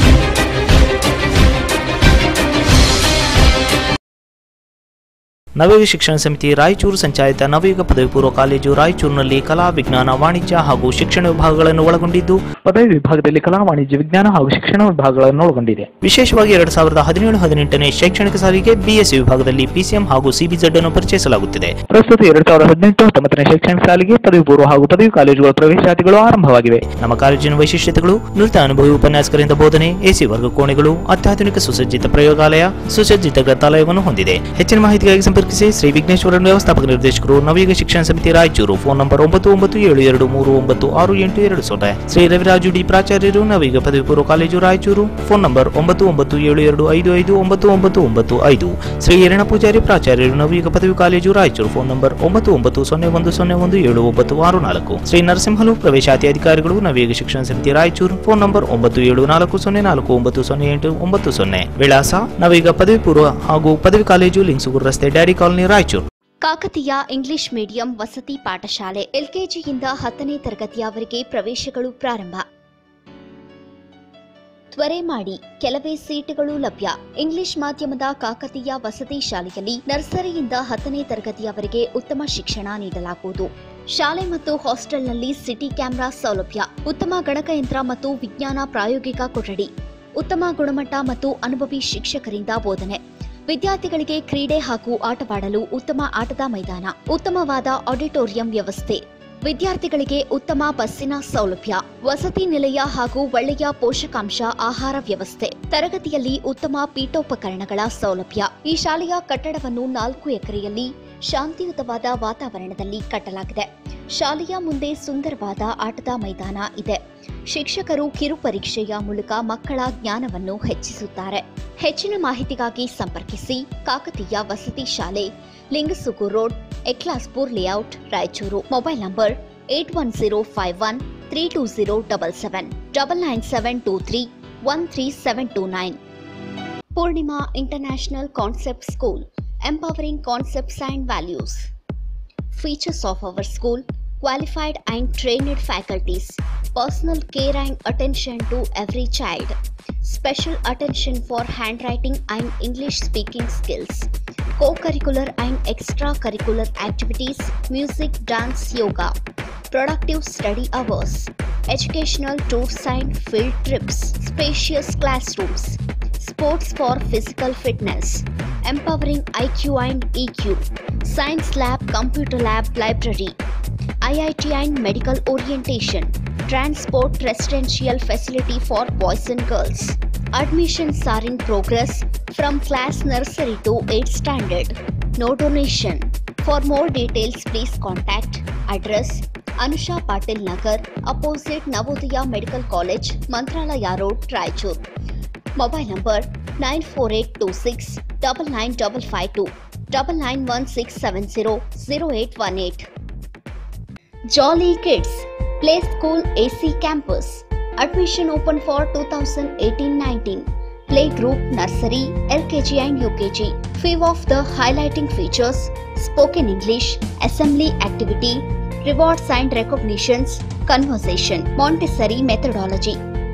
ನವಯುಗ ಶಿಕ್ಷಣ ಸಮಿತಿ ರಾಯಚೂರು ಸಂಚಾಲಿತ ನವಯುಗ ಪದವಿ ಪೂರ್ವ ಕಾಲೇಜು ರಾಯಚೂರಿನಲ್ಲಿ ಕಲಾ ವಿಜ್ಞಾನ ವಾಣಿಜ್ಯ ಹಾಗೂ ಶಿಕ್ಷಣ ವಿಭಾಗಗಳನ್ನು ಒಳಗೊಂಡಿದ್ದು ಪದವಿ ವಿಭಾಗದಲ್ಲಿ ಕಲಾ ವಾಣಿಜ್ಯ ವಿಜ್ಞಾನ ಹಾಗೂ ಶಿಕ್ಷಣ ವಿಭಾಗಗಳನ್ನು ಒಳಗೊಂಡಿದೆ ವಿಶೇಷವಾಗಿ ಎರಡ್ ಸಾವಿರದ ಹದಿನೇಳು ಹದಿನೆಂಟನೇ ಶೈಕ್ಷಣಿಕ ಸಾಲಿಗೆ ಬಿಎಸ್ಸಿ ವಿಭಾಗದಲ್ಲಿ ಪಿಸಿಎಂ ಹಾಗೂ ಸಿಬಿಜೆಡ್ ಅನ್ನು ಪರಿಚಯಿಸಲಾಗುತ್ತಿದೆ ಪ್ರಸ್ತುತ ಎರಡ್ ಸಾವಿರದ ಹದಿನೆಂಟು ಹತ್ತೊಂಬತ್ತನೇ ಶೈಕ್ಷಣಿಕ ಸಾಲಿಗೆ ಪದವಿ ಪೂರ್ವ ಹಾಗೂ ಪದವಿ ಕಾಲೇಜುಗಳ ಪ್ರವೇಶಾತಿಗಳು ಆರಂಭವಾಗಿವೆ ನಮ್ಮ ಕಾಲೇಜಿನ ವೈಶಿಷ್ಟ್ಯತೆಗಳು ನುರಿತ ಅನುಭವಿ ಉಪನ್ಯಾಸಕರಿಂದ ಬೋಧನೆ ಎಸಿ ವರ್ಗ ಕೋಣೆಗಳು ಅತ್ಯಾಧುನಿಕ ಸುಸಜ್ಜಿತ ಪ್ರಯೋಗಾಲಯ ಸುಸಜ್ಜಿತ ಗ್ರಂಥಾಲಯವನ್ನು ಹೊಂದಿದೆ ಹೆಚ್ಚಿನ ಮಾಹಿತಿಗಾಗಿ ಸಂಪರ್ಕಿಸಿ ಸಂಪರ್ಕಿಸಿ ಶ್ರೀ ವಿಘ್ನೇಶ್ವರನ್ ವ್ಯವಸ್ಥಾಪಕ ನಿರ್ದೇಶಕರು ನವಯುಗ ಶಿಕ್ಷಣ ಸಮಿತಿ ರಾಯಚೂರು ಫೋನ್ ನಂಬರ್ ಒಂಬತ್ತು ಒಂಬತ್ತು ಏಳು ಎರಡು ಮೂರು ಒಂಬತ್ತು ಆರು ಎಂಟು ಎರಡು ಸೊನ್ನೆ ಶ್ರೀ ರವಿರಾಜು ಡಿ ಪ್ರಾಚಾರ್ಯರು ನವಯುಗ ಪದವಿ ಪೂರ್ವ ಕಾಲೇಜು ರಾಯಚೂರು ಫೋನ್ ನಂಬರ್ ಒಂಬತ್ತು ಒಂಬತ್ತು ಏಳು ಎರಡು ಐದು ಐದು ಒಂಬತ್ತು ಒಂಬತ್ತು ಒಂಬತ್ತು ಐದು ಶ್ರೀ ಹಿರಣ ಪೂಜಾರಿ ಪ್ರಾಚಾರ್ಯರು ನವಯುಗ ಪದವಿ ಕಾಲೇಜು ರಾಯಚೂರು ಫೋನ್ ನಂಬರ್ ಒಂಬತ್ತು ಒಂಬತ್ತು ಸೊನ್ನೆ ಒಂದು ಸೊನ್ನೆ ಒಂದು ಏಳು ಒಂಬತ್ತು ಆರು ನಾಲ್ಕು ಶ್ರೀ ನರಸಿಂಹಲು ಪ್ರವೇಶಾತಿ ಅಧಿಕಾರಿಗಳು ನವಯುಗ ಶಿಕ್ಷಣ ಸಮಿತಿ ರಾಯಚೂರು ಫೋನ್ ನಂಬರ್ ಒಂಬತ್ತು ಏಳು ನಾಲ್ಕು ಸೊನ್ನೆ ನಾಲ್ಕು ಒಂಬತ್ತು ಸೊನ್ನೆ ಎಂಟು ಒಂಬತ್ತು ಸೊನ್ನೆ ವಿಳಾಸ ನವೀಗ ಪದವಿ ಪೂರ್ವ ಹಾಗೂ ಪದವಿ ಕಾಲೇಜು ಲಿಂಗ್ಸುಗೂರು ರಸ್ತೆ daddy colony Raichur Kakatiya English medium ವಸತಿ ಪಾಠಶಾಲೆ ಎಲ್ಕೆಜಿಯಿಂದ ಹತ್ತನೇ ತರಗತಿಯವರೆಗೆ ಪ್ರವೇಶಗಳು ಪ್ರಾರಂಭ ತ್ವರೆ ಮಾಡಿ ಕೆಲವೇ ಸೀಟುಗಳು ಲಭ್ಯ ಇಂಗ್ಲಿಷ್ ಮಾಧ್ಯಮದ ಕಾಕತೀಯ ವಸತಿ ಶಾಲೆಯಲ್ಲಿ ನರ್ಸರಿಯಿಂದ ಹತ್ತನೇ ತರಗತಿಯವರೆಗೆ ಉತ್ತಮ ಶಿಕ್ಷಣ ನೀಡಲಾಗುವುದು ಶಾಲೆ ಮತ್ತು ಹಾಸ್ಟೆಲ್ನಲ್ಲಿ ಸಿಟಿ ಕ್ಯಾಮೆರಾ ಸೌಲಭ್ಯ ಉತ್ತಮ ಗಣಕಯಂತ್ರ ಮತ್ತು ವಿಜ್ಞಾನ ಪ್ರಾಯೋಗಿಕ ಕೊಠಡಿ ಉತ್ತಮ ಗುಣಮಟ್ಟ ಮತ್ತು ಅನುಭವಿ ಶಿಕ್ಷಕರಿಂದ ಬೋಧನೆ ವಿದ್ಯಾರ್ಥಿಗಳಿಗೆ ಕ್ರೀಡೆ ಹಾಗೂ ಆಟವಾಡಲು ಉತ್ತಮ ಆಟದ ಮೈದಾನ ಉತ್ತಮವಾದ ಆಡಿಟೋರಿಯಂ ವ್ಯವಸ್ಥೆ ವಿದ್ಯಾರ್ಥಿಗಳಿಗೆ ಉತ್ತಮ ಬಸ್ಸಿನ ಸೌಲಭ್ಯ ವಸತಿ ನಿಲಯ ಹಾಗೂ ಒಳ್ಳೆಯ ಪೋಷಕಾಂಶ ಆಹಾರ ವ್ಯವಸ್ಥೆ ತರಗತಿಯಲ್ಲಿ ಉತ್ತಮ ಪೀಠೋಪಕರಣಗಳ ಸೌಲಭ್ಯ ಈ ಶಾಲೆಯ ಕಟ್ಟಡವನ್ನು ನಾಲ್ಕು ಎಕರೆಯಲ್ಲಿ ಶಾಂತಿಯುತವಾದ ವಾತಾವರಣದಲ್ಲಿ ಕಟ್ಟಲಾಗಿದೆ ಶಾಲೆಯ ಮುಂದೆ ಸುಂದರವಾದ ಆಟದ ಮೈದಾನ ಇದೆ ಶಿಕ್ಷಕರು ಕಿರು ಪರೀಕ್ಷೆಯ ಮೂಲಕ ಮಕ್ಕಳ ಜ್ಞಾನವನ್ನು ಹೆಚ್ಚಿಸುತ್ತಾರೆ ಹೆಚ್ಚಿನ ಮಾಹಿತಿಗಾಗಿ ಸಂಪರ್ಕಿಸಿ ಕಾಕತೀಯ ವಸತಿ ಶಾಲೆ Lingasugur road Eklaspur layout Raichur mobile number eight one zero five one three two zero double seven double nine seven two three one three seven two nine Purnima international concept school empowering concepts and values. Features of our school qualified and trained faculties, personal care and attention to every child, special attention for handwriting and English speaking skills, co curricular and extracurricular activities, music, dance, yoga, productive study hours, educational tours and field trips, spacious classrooms, sports for physical fitness, empowering IQ and EQ, science lab, computer lab, library, IIT and medical orientation, transport residential facility for boys and girls. Admissions are in progress from class nursery to 8th standard. No donation. For more details, please contact address Anusha Patil Nagar, opposite Navodaya Medical College, Mantralaya Road, Raichur. Mobile number 94826 99552 991670 0818. Jolly Kids Play School AC Campus. Admission open for 2018-19. Playgroup, nursery, LKG and UKG. Few of the highlighting features: spoken English, assembly activity, rewards and recognitions, conversation, Montessori methodology.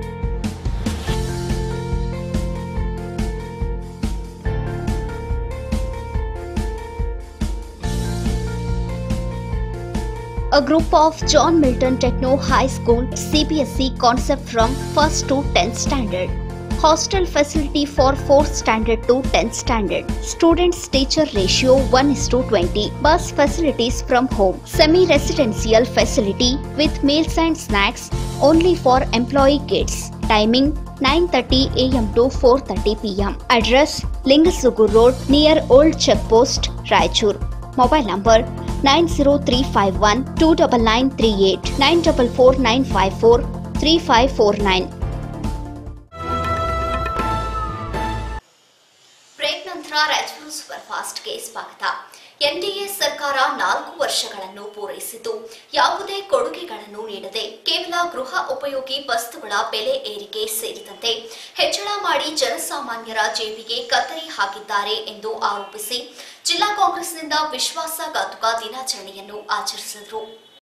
a group of John Milton Techno High School CBSE concept from 1st to 10th standard. Hostel facility for 4th standard to 10th standard. Students teacher ratio 1 is to 20. Bus facilities from home. Semi residential facility with meals and snacks only for employee kids. Timing 9:30 am to 4:30 pm. Address Lingasugu Road near Old Checkpost, Raichur. Mobile number 90351 29938 944954 3549. Break ನಂತರ ರಾಜಕೀಯ ಸೂಪರ್ ಫಾಸ್ಟ್ಗೆ ಸ್ವಾಗತ ಎನ್ಡಿಎ ಸರ್ಕಾರ ನಾಲ್ಕು ವರ್ಷಗಳನ್ನು ಪೂರೈಸಿದ್ದು ಯಾವುದೇ ಕೊಡುಗೆಗಳನ್ನು ನೀಡದೆ ಕೇವಲ ಗೃಹ ಉಪಯೋಗಿ ವಸ್ತುಗಳ ಬೆಲೆ ಏರಿಕೆ ಸೇರಿದಂತೆ ಹೆಚ್ಚಳ ಮಾಡಿ ಜನಸಾಮಾನ್ಯರ ಜೇಬಿಗೆ ಕತ್ತರಿ ಹಾಕಿದ್ದಾರೆ ಎಂದು ಆರೋಪಿಸಿ ಜಿಲ್ಲಾ ಕಾಂಗ್ರೆಸ್ನಿಂದ ವಿಶ್ವಾಸಘಾತುಕ ದಿನಾಚರಣೆಯನ್ನು ಆಚರಿಸಿದರು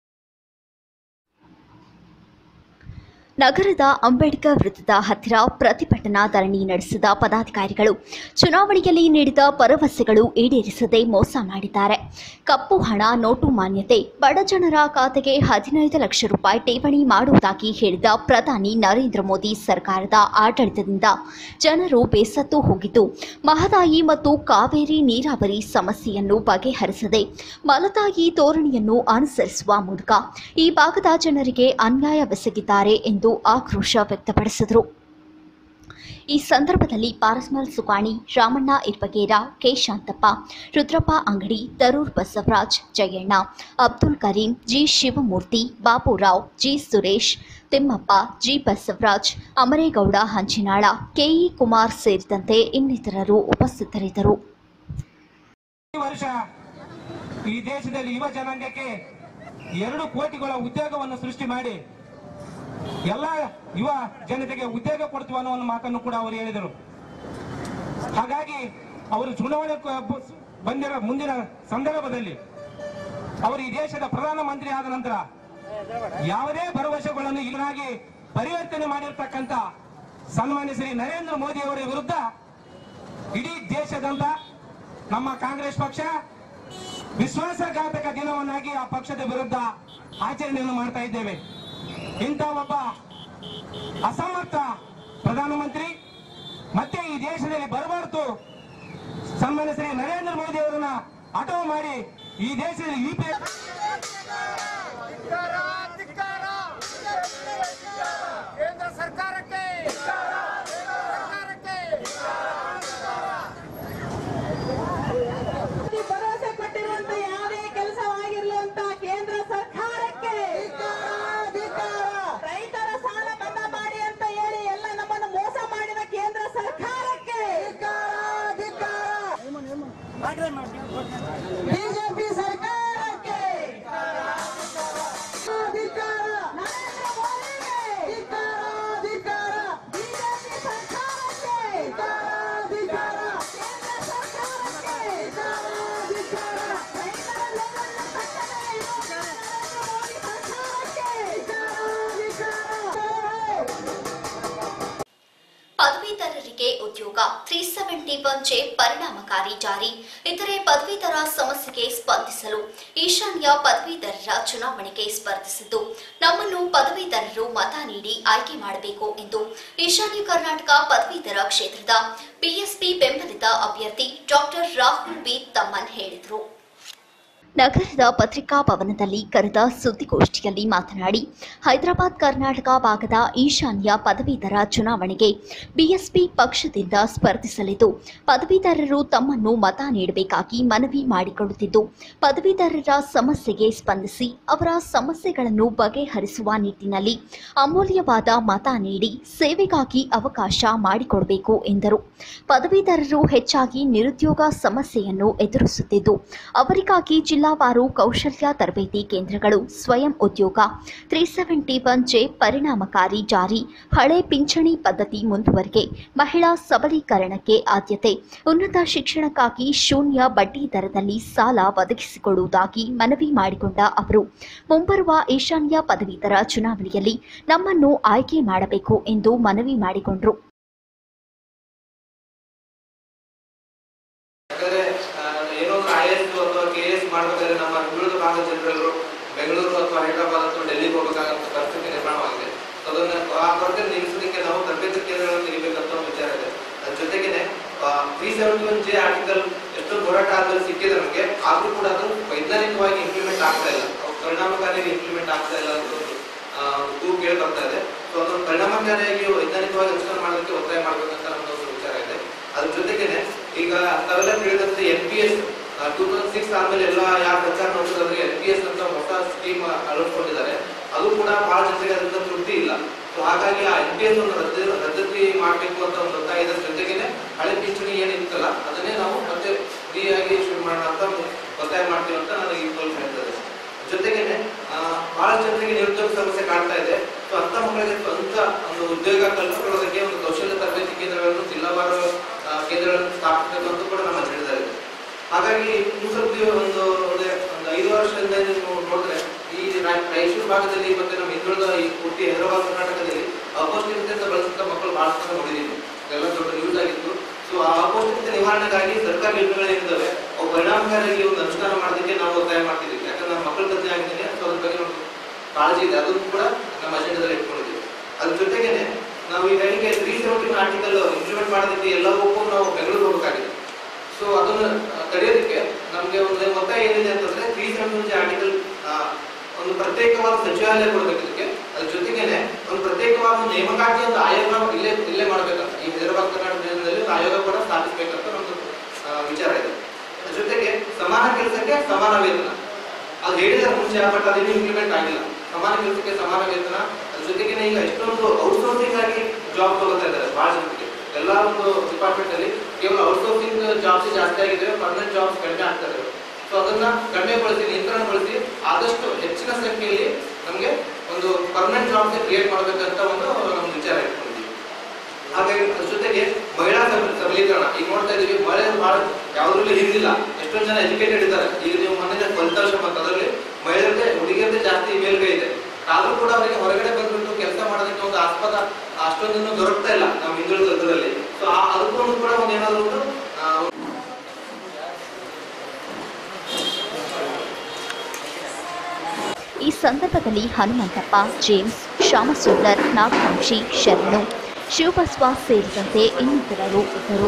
ನಗರದ ಅಂಬೇಡ್ಕರ್ ವೃತ್ತದ ಹತ್ತಿರ ಪ್ರತಿಭಟನಾ ಧರಣಿ ನಡೆಸಿದ ಪದಾಧಿಕಾರಿಗಳು ಚುನಾವಣೆಯಲ್ಲಿ ನೀಡಿದ ಭರವಸೆಗಳು ಈಡೇರಿಸದೆ ಮೋಸ ಮಾಡಿದ್ದಾರೆ ಕಪ್ಪು ಹಣ ನೋಟು ಮಾನ್ಯತೆ ಬಡಜನರ ಖಾತೆಗೆ ಹದಿನೈದು ಲಕ್ಷ ರೂಪಾಯಿ ಠೇವಣಿ ಮಾಡುವುದಾಗಿ ಹೇಳಿದ ಪ್ರಧಾನಿ ನರೇಂದ್ರ ಮೋದಿ ಸರ್ಕಾರದ ಆಡಳಿತದಿಂದ ಜನರು ಬೇಸತ್ತು ಹೋಗಿದ್ದು ಮಹದಾಯಿ ಮತ್ತು ಕಾವೇರಿ ನೀರಾವರಿ ಸಮಸ್ಯೆಯನ್ನು ಬಗೆಹರಿಸದೆ ಮಲತಾಯಿ ಧೋರಣೆಯನ್ನು ಅನುಸರಿಸುವ ಮೂಲಕ ಈ ಭಾಗದ ಜನರಿಗೆ ಅನ್ಯಾಯವೆಸಗಿದ್ದಾರೆ ಎಂದು ಆಕ್ರೋಶ ವ್ಯಕ್ತಪಡಿಸಿದರು ಈ ಸಂದರ್ಭದಲ್ಲಿ Parasmal Sukani Ramanna Irbageri K Shantappa Rudrappa Angadi Tarur Basavaraj Jayanna Abdul Karim G Shivamurthy Baburao G Suresh Timmappa G Basavaraj Amaregowda Hanchinal KE Kumar ಸೇರಿದಂತೆ ಇನ್ನಿತರರು ಉಪಸ್ಥಿತರಿದ್ದರು ಈ ವರ್ಷ ಈ ದೇಶದಲ್ಲಿ ಯುವ ಜನಾಂಗಕ್ಕೆ ಎರಡು ಕೋಟಿಗಳ ಉದ್ಯೋಗವನ್ನು ಸೃಷ್ಟಿ ಮಾಡಿ ಎಲ್ಲ ಯುವ ಜನತೆಗೆ ಉದ್ಯೋಗ ಕೊಡ್ತೀವಿ ಅನ್ನೋ ಒಂದು ಮಾತನ್ನು ಕೂಡ ಅವರು ಹೇಳಿದರು ಹಾಗಾಗಿ ಅವರು ಚುನಾವಣೆ ಕ- ಬ- ಬಂದಿರೋ ಮುಂದಿನ ಸಂದರ್ಭದಲ್ಲಿ ಅವರು ಈ ದೇಶದ ಪ್ರಧಾನಮಂತ್ರಿ ಆದ ನಂತರ ಯಾವುದೇ ಭರವಸೆಗಳನ್ನು ಇಲ್ಲನಾಗಿ ಪರಿವರ್ತನೆ ಮಾಡಿರ್ತಕ್ಕಂಥ ಸನ್ಮಾನ್ಯ ಶ್ರೀ ನರೇಂದ್ರ ಮೋದಿ ಅವರ ವಿರುದ್ಧ ಇಡೀ ದೇಶದಂತ ನಮ್ಮ ಕಾಂಗ್ರೆಸ್ ಪಕ್ಷ ವಿಶ್ವಾಸಘಾತಕ ದಿನವನ್ನಾಗಿ ಆ ಪಕ್ಷದ ವಿರುದ್ಧ ಆಚರಣೆಯನ್ನು ಮಾಡ್ತಾ ಇದ್ದೇವೆ ಇಂಥ ಒಬ್ಬ ಅಸಮರ್ಥ ಪ್ರಧಾನಮಂತ್ರಿ ಮತ್ತೆ ಈ ದೇಶದಲ್ಲಿ ಬರಬಾರ್ದು ಸನ್ಮಾನ್ಯ ಶ್ರೀ ನರೇಂದ್ರ ಮೋದಿ ಅವರನ್ನ ಅಟವು ಮಾಡಿ ಈ ದೇಶದಲ್ಲಿ ಯುಪಿ ಕೇಂದ್ರ ಸರ್ಕಾರಕ್ಕೆ ಭರವಸೆ ಕೊಟ್ಟಿರುವಂತ ಯಾವುದೇ ಕೆಲಸವಾಗಿರ್ಲಿ ಅಂತ ಕೇಂದ್ರ ಸರ್ಕಾರಕ್ಕೆ ರೈತರ ಸಾಲ ಮನ್ನಾ ಮಾಡಿ ಅಂತ ಹೇಳಿ ಎಲ್ಲ ನಮ್ಮನ್ನು ಮೋಸ ಮಾಡಿದ ಕೇಂದ್ರ ಸರ್ಕಾರಕ್ಕೆ ಬಿಜೆಪಿ ಸರ್ಕಾರಕ್ಕೆ ಧಿಕ್ಕಾರ. ನರೇಂದ್ರ ಮೋದಿಗೆ ಧಿಕ್ಕಾರ, ಧಿಕ್ಕಾರ. ಬಿಜೆಪಿ ಸರ್ಕಾರಕ್ಕೆ ಧಿಕ್ಕಾರ, ಕೇಂದ್ರ ಸರ್ಕಾರಕ್ಕೆ ಧಿಕ್ಕಾರ. ರೈತರ ನೋವನ್ನು ಕಟ್ಟದೆ ಇರುವ ನರೇಂದ್ರ ಮೋದಿ ಸರ್ಕಾರಕ್ಕೆ ಧಿಕ್ಕಾರ. ಪದವೀಧರರಿಗೆ ಉದ್ಯೋಗ ತ್ರೀ ಸೆವೆಂಟಿ ಒನ್ ಜೆ ಪರಿಣಾಮಕಾರಿ ಜಾರಿ ಇತರೆ ಪದವೀಧರ ಸಮಸ್ಯೆಗೆ ಸ್ಪಂದಿಸಲು ಈಶಾನ್ಯ ಪದವೀಧರರ ಚುನಾವಣೆಗೆ ಸ್ಪರ್ಧಿಸಿದ್ದು ನಮ್ಮನ್ನು ಪದವೀಧರರು ಮತ ನೀಡಿ ಆಯ್ಕೆ ಮಾಡಬೇಕು ಎಂದು ಈಶಾನ್ಯ ಕರ್ನಾಟಕ ಪದವೀಧರ ಕ್ಷೇತ್ರದ ಬಿಎಸ್ಪಿ ಬೆಂಬಲಿತ ಅಭ್ಯರ್ಥಿ ಡಾಕ್ಟರ್ ರಾಹುಲ್ ಬಿ ತಮ್ಮನ್ ಹೇಳಿದರು ನಗರದ ಪತ್ರಿಕಾ ಭವನದಲ್ಲಿ ಕರೆದ ಸುದ್ದಿಗೋಷ್ಠಿಯಲ್ಲಿ ಮಾತನಾಡಿ ಹೈದರಾಬಾದ್ ಕರ್ನಾಟಕ ಭಾಗದ ಈಶಾನ್ಯ ಪದವೀಧರ ಚುನಾವಣೆಗೆ ಬಿಎಸ್ಪಿ ಪಕ್ಷದಿಂದ ಸ್ಪರ್ಧಿಸಲಿದ್ದು ಪದವೀಧರರು ತಮ್ಮನ್ನು ಮತ ನೀಡಬೇಕಾಗಿ ಮನವಿ ಮಾಡಿಕೊಳ್ಳುತ್ತಿದ್ದು ಪದವೀಧರರ ಸಮಸ್ಯೆಗೆ ಸ್ಪಂದಿಸಿ ಅವರ ಸಮಸ್ಯೆಗಳನ್ನು ಬಗೆಹರಿಸುವ ನಿಟ್ಟಿನಲ್ಲಿ ಅಮೂಲ್ಯವಾದ ಮತ ನೀಡಿ ಸೇವೆಗಾಗಿ ಅವಕಾಶ ಮಾಡಿಕೊಡಬೇಕು ಎಂದರು ಪದವೀಧರರು ಹೆಚ್ಚಾಗಿ ನಿರುದ್ಯೋಗ ಸಮಸ್ಯೆಯನ್ನು ಎದುರಿಸುತ್ತಿದ್ದು ಅವರಿಗಾಗಿ ಜಿಲ್ಲಾವಾರು ಕೌಶಲ್ಯ ತರಬೇತಿ ಕೇಂದ್ರಗಳು ಸ್ವಯಂ ಉದ್ಯೋಗ ತ್ರೀ ಸೆವೆಂಟಿ ಒನ್ ಜೆ ಪರಿಣಾಮಕಾರಿ ಜಾರಿ ಹಳೆ ಪಿಂಚಣಿ ಪದ್ಧತಿ ಮುಂದುವರಿಕೆ ಮಹಿಳಾ ಸಬಲೀಕರಣಕ್ಕೆ ಆದ್ಯತೆ ಉನ್ನತ ಶಿಕ್ಷಣಕ್ಕಾಗಿ ಶೂನ್ಯ ಬಡ್ಡಿ ದರದಲ್ಲಿ ಸಾಲ ಒದಗಿಸಿಕೊಡುವುದಾಗಿ ಮನವಿ ಮಾಡಿಕೊಂಡ ಅವರು ಮುಂಬರುವ ಈಶಾನ್ಯ ಪದವೀಧರ ಚುನಾವಣೆಯಲ್ಲಿ ನಮ್ಮನ್ನು ಆಯ್ಕೆ ಮಾಡಬೇಕು ಎಂದು ಮನವಿ ಮಾಡಿಕೊಂಡರು ಯಾಕಂದ್ರೆ ಆ, ಏನೋ ಒಂದು ಐ ಎಸ್ ಅಥವಾ ಕೆ ಎಸ್ ಮಾಡ್ಬೇಕಾದ್ರೆ ನಮ್ಮ ಹಿಂದುಳಿದ ಭಾಗದ ಜನರು ಬೆಂಗಳೂರು ಅಥವಾ ಹೈದರಾಬಾದ್ ಅಥವಾ ಡೆಲ್ಲಿಗೆ ಹೋಗಬೇಕಾದಂತ ಪರಿಸ್ಥಿತಿ ನಿರ್ಮಾಣವಾಗಿದೆ So ಅದನ್ನ ಆ ಕೊರತೆ ನಿಲ್ಲಿಸೋದಕ್ಕೆ ನಾವು ತರಬೇತಿ ಕೇಂದ್ರಗಳನ್ನು ತೆಗಿಬೇಕಂತ ಒಂದು ವಿಚಾರ ಇದೆ ಅದ್ರ ಜೊತೆಗೇನೆ three seventy one J article ಎಷ್ಟೊಂದು ಹೋರಾಟ ಆದ್ಮೇಲೆ ಸಿಕ್ಕಿದೆ ನಮಗೆ ಆದ್ರೂ ಕೂಡ ಅದು ವೈಜ್ಞಾನಿಕವಾಗಿ ಇಂಪ್ಲಿಮೆಂಟ್ ಆಗ್ತಾ ಇಲ್ಲ ಅವು ಪರಿಣಾಮಕಾರಿಯಾಗಿ ಇಂಪ್ಲಿಮೆಂಟ್ ಆಗ್ತಾ ಇಲ್ಲ ಅಂತ ಒಂದು ಆ, ಒಂದು ಕೂಗು ಕೇಳಿ ಬರ್ತಾ ಇದೆ ಸೊ ಅದನ್ನು ಪರಿಣಾಮಕಾರಿಯಾಗಿ ವೈಜ್ಞಾನಿಕವಾಗಿ ಅನುಷ್ಠಾನ ಮಾಡೋದಕ್ಕೆ ಒತ್ತಾಯ ಮಾಡ್ಬೇಕಂತ ನಮ್ದು ಒಂದು ವಿಚಾರ ಇದೆ ಅದ್ರ ಜೊತೆಗೇನೆ ಈಗ ತಾವೆಲ್ಲ ತಿಳಿದಂತೆ N P S two thousand six ಆದ್ಮೇಲೆ ಎಲ್ಲ ಯಾರು ಪ್ರಚಾರ ನೋಡ್ತಿದ್ರೆ ಎನ್ ಪಿ ಎಸ್ ಅಂತ ಹೊಸ ಸ್ಕೀಮ್ ಅಳವಡಿಸ್ಕೊಂಡಿದ್ದಾರೆ ಅದು ಕೂಡ ಬಹಳ ಜನರಿಗೆ ಅದರಿಂದ ತೃಪ್ತಿ ಇಲ್ಲ ಸೊ ಹಾಗಾಗಿ ಆ ಎನ್ ಪಿ ಎಸ್ ಅನ್ನು ರದ್ದು ರದ್ದತಿ ಮಾಡಬೇಕು ಅಂತ ಒಂದು ಒತ್ತಾಯ ಇದರ ಜೊತೆಗೇನೆ ಹಳೆ ಪಿಂಚಣಿ ಏನಿತ್ತಲ್ಲ ಅದನ್ನೇ ನಾವು ಮತ್ತೆ ಫ್ರೀ ಆಗಿ ಶುರು ಮಾಡೋಣ ಅಂತ ಒಂದು ಒತ್ತಾಯ ಮಾಡ್ತೀವಿ ಅಂತ ನನಗೆ ಈ ಮೂಲಕ ಹೇಳ್ತದೆ ಜೊತೆಗೇನೆ ಆ, ಬಹಳ ಜನರಿಗೆ ನಿರುದ್ಯೋಗ ಸಮಸ್ಯೆ ಕಾಡ್ತಾ ಇದೆ ಸೊ ಅಂತ ಮಕ್ಕಳಿಗೆ ಸ್ವಂತ ಒಂದು ಉದ್ಯೋಗ ಕಲ್ಪಿಸಿಕೊಳ್ಳೋದಕ್ಕೆ ಒಂದು ಕೌಶಲ್ಯ ತರಬೇತಿ ಕೇಂದ್ರಗಳನ್ನು ಜಿಲ್ಲಾವಾರು ಆ, ಕೇಂದ್ರಗಳನ್ನು ಸ್ಥಾಪಿಸಬೇಕು ಅಂತ ಕೂಡ ನಮ್ಮ ಅಜೆಂಡಾ ಇದೆ ಹಾಗಾಗಿ ಮುನ್ಸೂಚಿ ಒಂದು ಒಂದು ಒಂದು ಐದು ವರ್ಷದಿಂದ ನೀವು ನೋಡಿದ್ರೆ ಈ ರಾ- ರಾಯಚೂರು ಭಾಗದಲ್ಲಿ ಮತ್ತೆ ನಮ್ಮ ಹಿಂದುಳಿದ ಈ ಪೂರ್ತಿ ಹೈದರಾಬಾದ್ ಕರ್ನಾಟಕದಲ್ಲಿ ಅಪೌಷ್ಟಿಕತೆಯಿಂದ ಬಳಸಿದ ಮಕ್ಕಳು ಬಹಳ ಜನ ನೋಡಿದ್ದೀವಿ ಎಲ್ಲ ದೊಡ್ಡ ನ್ಯೂಸ್ ಆಗಿತ್ತು ಸೊ ಆ ಅಪೌಷ್ಟಿಕತೆ ನಿವಾರಣೆಗಾಗಿ ಸರ್ಕಾರಿ ಯೋಜನೆಗಳೇನಿದ್ದಾವೆ ಅವು ಪರಿಣಾಮಕಾರಿಯಾಗಿ ಒಂದು ಅನುಷ್ಠಾನ ಮಾಡೋದಕ್ಕೆ ನಾವು ಒತ್ತಾಯ ಮಾಡ್ತಿದ್ದೀವಿ ಯಾಕಂದ್ರೆ ನಮ್ಮ ಮಕ್ಕಳ ಕಥೆ ಆಗಿದ್ದೇನೆ ಸೊ ಅದ್ರ ಬಗ್ಗೆ ನಮ್ಗೆ ಕಾಳಜಿ ಇದೆ ಅದನ್ನು ಕೂಡ ನಮ್ಮ ಅಜೆಂಡಾದಲ್ಲಿ ಇಟ್ಕೊಂಡಿದ್ದೀವಿ ಅದ್ರ ಜೊತೆಗೇನೆ ನಾವು ಈಗ ಹೀಗೆ ತ್ರೀ ಸೆವೆಂಟಿ ಆರ್ಟಿಕಲ್ ಇಂಪ್ಲಿಮೆಂಟ್ ಮಾಡೋದಕ್ಕೆ ಎಲ್ಲವಕ್ಕೂ ನಾವು ಬೆಂಗಳೂರು ಹೋಗಬೇಕಾಗಿದೆ ಸೊ ಅದನ್ನು ಆ, ತಡೆಯೋದಕ್ಕೆ ನಮಗೆ ಒಂದು ಒತ್ತಾಯ ಏನಿದೆ ಅಂತಂದ್ರೆ ತ್ರೀ ಸೆವೆಂಟಿ ಆರ್ಟಿಕಲ್ ಒಂದು ಪ್ರತ್ಯೇಕವಾದ ಸಚಿವಾಲಯ ಕೊಡಬೇಕು ಇದಕ್ಕೆ ಅದ್ರ ಜೊತೆಗೇನೆ ಒಂದು ಪ್ರತ್ಯೇಕವಾದ ಒಂದು ನೇಮಕಾತಿ ಒಂದು ಆಯೋಗ ಇಲ್ಲೇ ಇಲ್ಲೇ ಮಾಡ್ಬೇಕಂತ ಈ ಹೈದರಾಬಾದ್ ಕರ್ನಾಟಕ ಜಿಲ್ಲೆಯಲ್ಲಿ ಒಂದು ಆಯೋಗ ಕೂಡ ಸ್ಥಾಪಿಸಬೇಕಂತ ನಮ್ದು ಆ, ವಿಚಾರ ಇದೆ ಅದ್ರ ಜೊತೆಗೆ ಸಮಾನ ಕೆಲಸಕ್ಕೆ ಸಮಾನ ವೇತನ ಅದು ಹೇಳಿದಾರೆ ಮುಂಚೆ ಬಟ್ ಅದೇನು ಇಂಪ್ಲಿಮೆಂಟ್ ಆಗಿಲ್ಲ ಸಮಾನ ಕೆಲಸಕ್ಕೆ ಸಮಾನ ವೇತನ ಅದ್ರ ಜೊತೆಗೆ ಈಗ ಎಷ್ಟೊಂದು ಔಟ್ಸೋರ್ಸಿಂಗ್ ಆಗಿ ಜಾಬ್ ತಗೋತಾ ಇದ್ದಾರೆ ಬಹಳ ಜನರಿಗೆ ಎಲ್ಲ ಒಂದು ಡಿಪಾರ್ಟ್ಮೆಂಟ್ ಅಲ್ಲಿ ಕೇವಲ ಔಟ್ಸೋರ್ಸಿಂಗ್ ಜಾಬ್ಸ್ ಜಾಸ್ತಿ ಆಗಿದೆ ಪರ್ಮನೆಂಟ್ ಜಾಬ್ಸ್ ಕಡಿಮೆ ಆಗ್ತಾ ಇದೆ ಸೊ ಅದನ್ನ ಕಡಿಮೆಗೊಳಿಸಿ ನಿಯಂತ್ರಣಗೊಳಿಸಿ ಆದಷ್ಟು ಹೆಚ್ಚಿನ ಸಂಖ್ಯೆಯಲ್ಲಿ ನಮಗೆ ಒಂದು ಪರ್ಮನೆಂಟ್ ಜಾಬ್ಸ್ ಕ್ರಿಯೇಟ್ ಮಾಡಬೇಕಂತ ಒಂದು ನಮ್ಮ ವಿಚಾರ ಇಟ್ಕೊಂಡಿದ್ದೀವಿ ಹಾಗಾಗಿ ಅದ್ರ ಜೊತೆಗೆ ಮಹಿಳಾ ಸಬ- ಸಬಲೀಕರಣ ಈಗ ನೋಡ್ತಾ ಇದೀವಿ ಮಹಿಳೆಯರು ಬಹಳ ಯಾವ್ದ್ರಲ್ಲೂ ಹಿಂದಿಲ್ಲ ಎಷ್ಟೊಂದು ಜನ ಎಜುಕೇಟೆಡ್ ಇದ್ದಾರೆ ಈಗ ನೀವು ಮೊನ್ನೆ ಫಲಿತಾಂಶ ಬಂತು ಅದರಲ್ಲಿ ಮಹಿಳೆಯರದೇ ಹುಡುಗಿಯರದೇ ಜಾಸ್ತಿ ಮೇಲ್ಗೈ ಇದೆ ಆದ್ರೂ ಕೂಡ ಅವರಿಗೆ ಹೊರಗಡೆ ಬಂದ್ಬಿಟ್ಟು ಕೆಲಸ ಮಾಡೋದಕ್ಕೆ ಒಂದು ಆಸ್ಪದ ಅಷ್ಟೊಂದನ್ನು ದೊರಕ್ತಾ ಇಲ್ಲ ನಮ್ಮ ಹಿಂದುಳಿದ ಇದರಲ್ಲಿ ಸೊ ಅದಕ್ಕೂ ಒಂದು ಕೂಡ ಒಂದು ಏನಾದ್ರು ಒಂದು ಆ, ಈ ಸಂದರ್ಭದಲ್ಲಿ ಹನುಮಂತಪ್ಪ ಜೇಮ್ಸ್ ಶ್ಯಾಮಸುಂದರ್ ನಾಗವಂಶಿ ಶರಣು ಶಿವಬಸವ ಸೇರಿದಂತೆ ಇನ್ನಿತರರು ಇದ್ದರು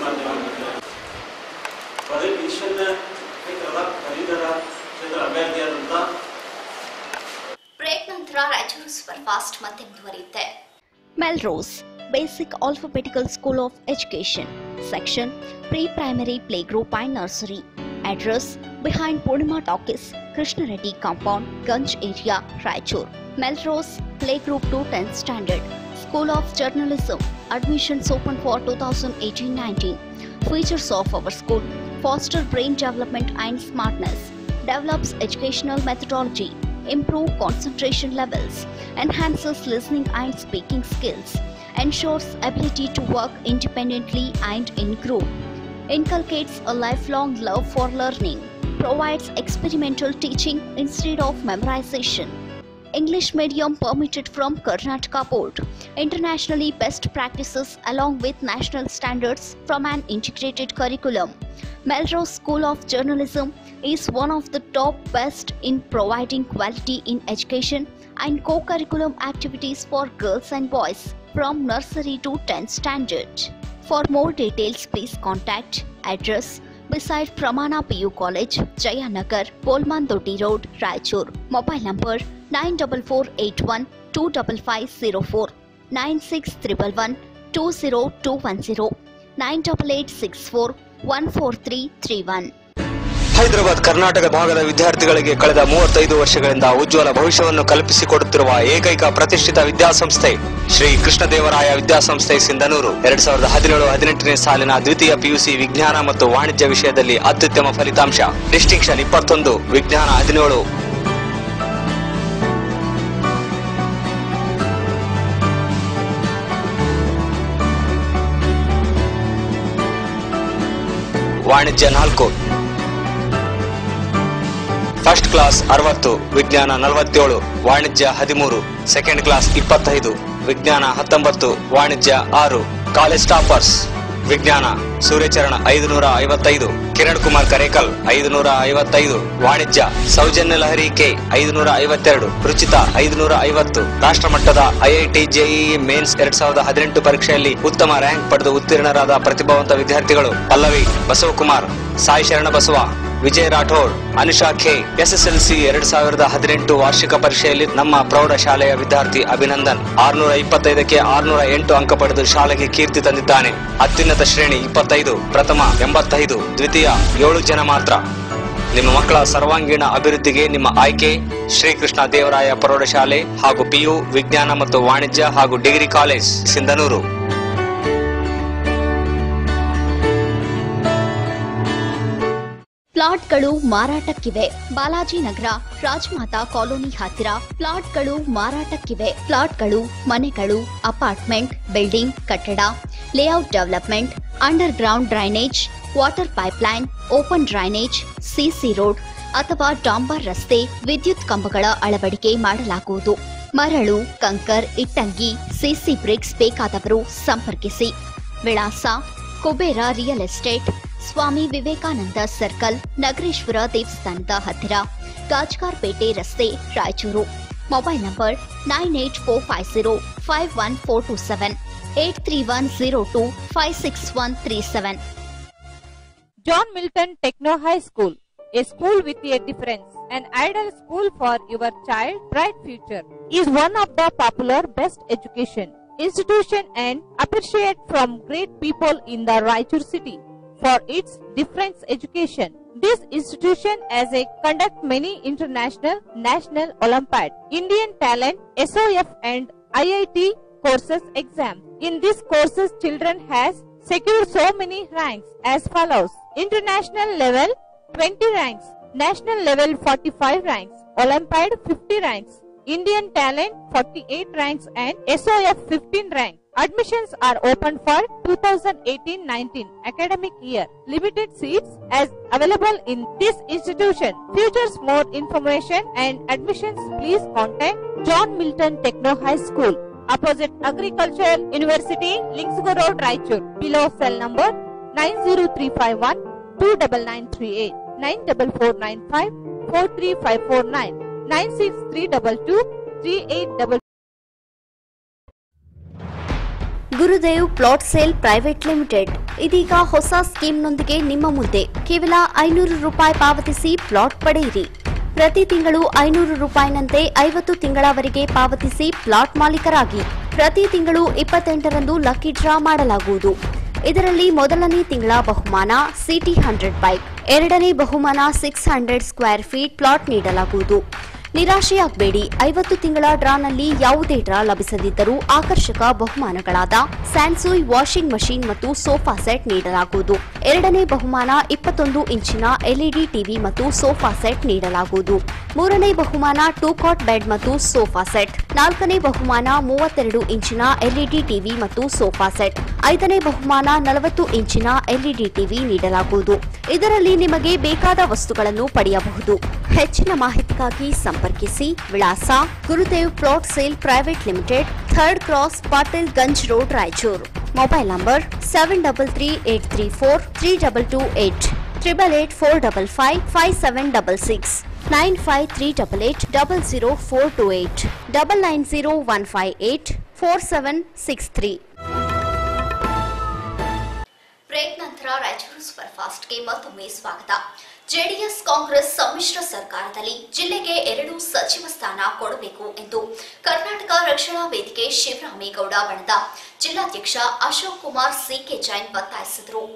ಪರಿವೀಕ್ಷಣ ಕ್ಷೇತ್ರದ ಪದವೀಧರ ಕ್ಷೇತ್ರ ಅಭ್ಯರ್ಥಿಯಾದಂಥ ಬ್ರೇಕ್ ನಂತರ ರಾಯಚೂರು ಸೂಪರ್ ಫಾಸ್ಟ್ ಮತ್ತೆ ಮುಂದುವರಿಯುತ್ತೆ Melrose basic alphabetical school of education section pre primary play group and nursery address behind Purnima talkies Krishnareddy compound Ganj area Raichur Melrose play group to tenth standard school of journalism admissions open for two thousand eighteen nineteen Features of our school foster brain development and smartness, develops educational methodology, improve concentration levels, enhances listening and speaking skills, ensures ability to work independently and in group, inculcates a lifelong love for learning, provides experimental teaching instead of memorization. English medium permitted from Karnataka Board. Internationally best practices along with national standards from an integrated curriculum. Melrose School of Journalism is one of the top best in providing quality in education and co-curriculum activities for girls and boys from nursery to 10th standard. For more details, please contact address beside Pramana PU College, Jayanagar, Polman Doti Road, Raichur. Mobile number 94481 25504 96111 20210 98864 14331. Hyderabad Karnataka ಭಾಗದ ವಿದ್ಯಾರ್ಥಿಗಳಿಗೆ ಕಳೆದ ಮೂವತ್ತೈದು ವರ್ಷಗಳಿಂದ ಉಜ್ವಲ ಭವಿಷ್ಯವನ್ನು ಕಲ್ಪಿಸಿಕೊಡುತ್ತಿರುವ ಏಕೈಕ ಪ್ರತಿಷ್ಠಿತ ವಿದ್ಯಾಸಂಸ್ಥೆ ಶ್ರೀ ಕೃಷ್ಣದೇವರಾಯ ವಿದ್ಯಾಸಂಸ್ಥೆ ಸಿಂಧನೂರು ಎರಡ್ ಸಾವಿರದ ಹದಿನೇಳು ಹದಿನೆಂಟನೇ ಸಾಲಿನ ದ್ವಿತೀಯ ಪಿಯುಸಿ ವಿಜ್ಞಾನ ಮತ್ತು ವಾಣಿಜ್ಯ ವಿಷಯದಲ್ಲಿ ಅತ್ಯುತ್ತಮ ಫಲಿತಾಂಶ ಡಿಸ್ಟಿಂಕ್ಷನ್ ಇಪ್ಪತ್ತೊಂದು ವಿಜ್ಞಾನ ಹದಿನೇಳು ವಾಣಿಜ್ಯ ನಾಲ್ಕು ಫಸ್ಟ್ ಕ್ಲಾಸ್ ಅರವತ್ತು ವಿಜ್ಞಾನ ನಲವತ್ತೇಳು ವಾಣಿಜ್ಯ ಹದಿಮೂರು ಸೆಕೆಂಡ್ ಕ್ಲಾಸ್ ಇಪ್ಪತ್ತೈದು ವಿಜ್ಞಾನ ಹತ್ತೊಂಬತ್ತು ವಾಣಿಜ್ಯ ಆರು ಕಾಲೇಜ್ ಟಾಪರ್ಸ್ ವಿಜ್ಞಾನ ಸೂರ್ಯಚರಣ ಐದುನೂರ ಐವತ್ತೈದು ಕಿರಣ್ ಕುಮಾರ್ ಕರೇಕಲ್ ಐದುನೂರ ಐವತ್ತೈದು ವಾಣಿಜ್ಯ ಸೌಜನ್ಯ ಲಹರಿ ಕೆ ಐದುನೂರ ಐವತ್ತೆರಡು ರುಚಿತ ಐದುನೂರ ಐವತ್ತು ರಾಷ್ಟ್ರಮಟ್ಟದ ಐಐಟಿ ಜೆಇಇ ಮೇನ್ಸ್ ಎರಡ್ ಸಾವಿರದ ಹದಿನೆಂಟು ಪರೀಕ್ಷೆಯಲ್ಲಿ ಉತ್ತಮ ರ್ಯಾಂಕ್ ಪಡೆದು ಉತ್ತೀರ್ಣರಾದ ಪ್ರತಿಭಾವಂತ ವಿದ್ಯಾರ್ಥಿಗಳು ಪಲ್ಲವಿ ಬಸವಕುಮಾರ್ ಸಾಯಿ ಶರಣ ಬಸವ ವಿಜಯ್ ರಾಠೋಡ್ ಅನುಷಾ ಖೇ ಎಸ್ಎಸ್ಎಲ್ಸಿ ಎರಡ್ ಸಾವಿರದ ಹದಿನೆಂಟು ವಾರ್ಷಿಕ ಪರೀಕ್ಷೆಯಲ್ಲಿ ನಮ್ಮ ಪ್ರೌಢಶಾಲೆಯ ವಿದ್ಯಾರ್ಥಿ ಅಭಿನಂದನ್ ಆರ್ನೂರ ಇಪ್ಪತ್ತೈದಕ್ಕೆ ಆರ್ನೂರ ಎಂಟು ಅಂಕ ಪಡೆದು ಶಾಲೆಗೆ ಕೀರ್ತಿ ತಂದಿದ್ದಾನೆ ಅತ್ಯುನ್ನತ ಶ್ರೇಣಿ ಇಪ್ಪತ್ತೈದು ಪ್ರಥಮ ಎಂಬತ್ತೈದು ದ್ವಿತೀಯ ಏಳು ಜನ ಮಾತ್ರ ನಿಮ್ಮ ಮಕ್ಕಳ ಸರ್ವಾಂಗೀಣ ಅಭಿವೃದ್ಧಿಗೆ ನಿಮ್ಮ ಆಯ್ಕೆ ಶ್ರೀಕೃಷ್ಣ ದೇವರಾಯ ಪ್ರೌಢಶಾಲೆ ಹಾಗೂ ಪಿಯು ವಿಜ್ಞಾನ ಮತ್ತು ವಾಣಿಜ್ಯ ಹಾಗೂ ಡಿಗ್ರಿ ಕಾಲೇಜ್ ಸಿಂಧನೂರು ಪ್ಲಾಟ್ಗಳು ಮಾರಾಟಕ್ಕಿವೆ ಬಾಲಾಜಿ ನಗರ ರಾಜಮಾತಾ ಕಾಲೋನಿ ಹತ್ತಿರ ಪ್ಲಾಟ್ಗಳು ಮಾರಾಟಕ್ಕಿವೆ ಪ್ಲಾಟ್ಗಳು ಮನೆಗಳು ಅಪಾರ್ಟ್ಮೆಂಟ್ ಬಿಲ್ಡಿಂಗ್ ಕಟ್ಟಡ layout development underground drainage water pipeline open drainage CC road ಅಥವಾ ಡಾಂಬರ್ ರಸ್ತೆ ವಿದ್ಯುತ್ ಕಂಬಗಳ ಅಳವಡಿಕೆ ಮಾಡಲಾಗುವುದು ಮರಳು ಕಂಕರ್ ಇಟ್ಟಂಗಿ ಸಿಸಿ ಬ್ರಿಕ್ಸ್ ಬೇಕಾದವರು ಸಂಪರ್ಕಿಸಿ ವಿಳಾಸ Kubera real estate Swami Vivekananda circle Nagareshwara ದೇವಸ್ಥಾನದ ಹತ್ತಿರ ಗಾಜ್ಕಾರ್ಪೇಟೆ ರಸ್ತೆ Raichur mobile number nine eight four five zero five one four two seven eight three one zero two five six one three seven John Milton Techno High School, a school with a difference, an ideal school for your child bright future, is one of the popular best education. institution and appreciate from great people in the Raichur city for its difference education. This institution as a conduct many international, national Olympiad, Indian talent, SOF and IIT courses exam. In these courses children has secured so many ranks as follows. International level 20 ranks, national level 45 ranks, Olympiad 50 ranks, Indian talent 48 ranks and SOF 15 rank. Admissions are open for 2018-19 academic year. Limited seats as available in this institution. Futures more information and admissions please contact John Milton Techno High School opposite Agricultural University Linksgo Road Raichur below cell number 90351 29938 94495 43549 96322 3822 Gurudev plot sale private limited ಇದೀಗ ಹೊಸ ಸ್ಕೀಮ್ನೊಂದಿಗೆ ನಿಮ್ಮ ಮುಂದೆ ಕೇವಲ ಐನೂರು ರೂಪಾಯಿ ಪಾವತಿಸಿ ಪ್ಲಾಟ್ ಪಡೆಯಿರಿ ಪ್ರತಿ ತಿಂಗಳು ಐನೂರು ರೂಪಾಯಿನಂತೆ ಐವತ್ತು ತಿಂಗಳವರೆಗೆ ಪಾವತಿಸಿ ಪ್ಲಾಟ್ ಮಾಲೀಕರಾಗಿ ಪ್ರತಿ ತಿಂಗಳು ಇಪ್ಪತ್ತೆಂಟರಂದು ಲಕ್ಕಿ ಡ್ರಾ ಮಾಡಲಾಗುವುದು ಇದರಲ್ಲಿ ಮೊದಲನೇ ತಿಂಗಳ ಬಹುಮಾನ ಸಿಟಿ ಹಂಡ್ರೆಡ್ ಬೈಕ್ ಎರಡನೇ ಬಹುಮಾನ six hundred square feet plot ನೀಡಲಾಗುವುದು ನಿರಾಶೆಯಾಗಬೇಡಿ ಐವತ್ತು ತಿಂಗಳ ಡ್ರಾನಲ್ಲಿ ಯಾವುದೇ ಡ್ರಾ ಲಭಿಸದಿದ್ದರೂ ಆಕರ್ಷಕ ಬಹುಮಾನಗಳಾದ ಸ್ಯಾನ್ಸುಯ್ ವಾಷಿಂಗ್ ಮಷೀನ್ ಮತ್ತು ಸೋಫಾ ಸೆಟ್ ನೀಡಲಾಗುವುದು ಎರಡನೇ ಬಹುಮಾನ ಇಪ್ಪತ್ತೊಂದು ಇಂಚಿನ ಎಲ್ಇಡಿ ಟಿವಿ ಮತ್ತು ಸೋಫಾ ಸೆಟ್ ನೀಡಲಾಗುವುದು ಮೂರನೇ ಬಹುಮಾನ ಟೂ ಕಾಟ್ ಬೆಡ್ ಮತ್ತು ಸೋಫಾ ಸೆಟ್ ನಾಲ್ಕನೇ ಬಹುಮಾನ ಮೂವತ್ತೆರಡು ಇಂಚಿನ ಎಲ್ಇಡಿ ಟಿವಿ ಮತ್ತು ಸೋಫಾ ಸೆಟ್ ಐದನೇ ಬಹುಮಾನ ನಲವತ್ತು ಇಂಚಿನ ಎಲ್ಇಡಿ ಟಿವಿ ನೀಡಲಾಗುವುದು ಇದರಲ್ಲಿ ನಿಮಗೆ ಬೇಕಾದ ವಸ್ತುಗಳನ್ನು ಪಡೆಯಬಹುದು ಹೆಚ್ಚಿನ ಮಾಹಿತಿಗಾಗಿ ಸಂಪರ್ಕಿಸಿ ವಿಳಾಸ Gurudev plot sale private limited third cross Patil Ganj road Raichur mobile number seven double three eight three four three double two eight triple eight four double five five seven double six nine five three double eight double zero four two eight double nine zero one five eight four seven six three break ನಂತರ ರಾಯಚೂರು ಸೂಪರ್ ಫಾಸ್ಟ್ಗೆ ಮತ್ತೊಮ್ಮೆ ಸ್ವಾಗತ ಜೆಡಿಎಸ್ ಕಾಂಗ್ರೆಸ್ ಸಮ್ಮಿಶ್ರ ಸರ್ಕಾರದಲ್ಲಿ ಜಿಲ್ಲೆಗೆ ಎರಡು ಸಚಿವ ಸ್ಥಾನ ಕೊಡಬೇಕು ಎಂದು ಕರ್ನಾಟಕ ರಕ್ಷಣಾ ವೇದಿಕೆ ಶಿವರಾಮೇಗೌಡ ಬಣದ ಜಿಲ್ಲಾಧ್ಯಕ್ಷ ಅಶೋಕ್ ಕುಮಾರ್ ಸಿಕೆ ಜೈನ್ ಒತ್ತಾಯಿಸಿದರು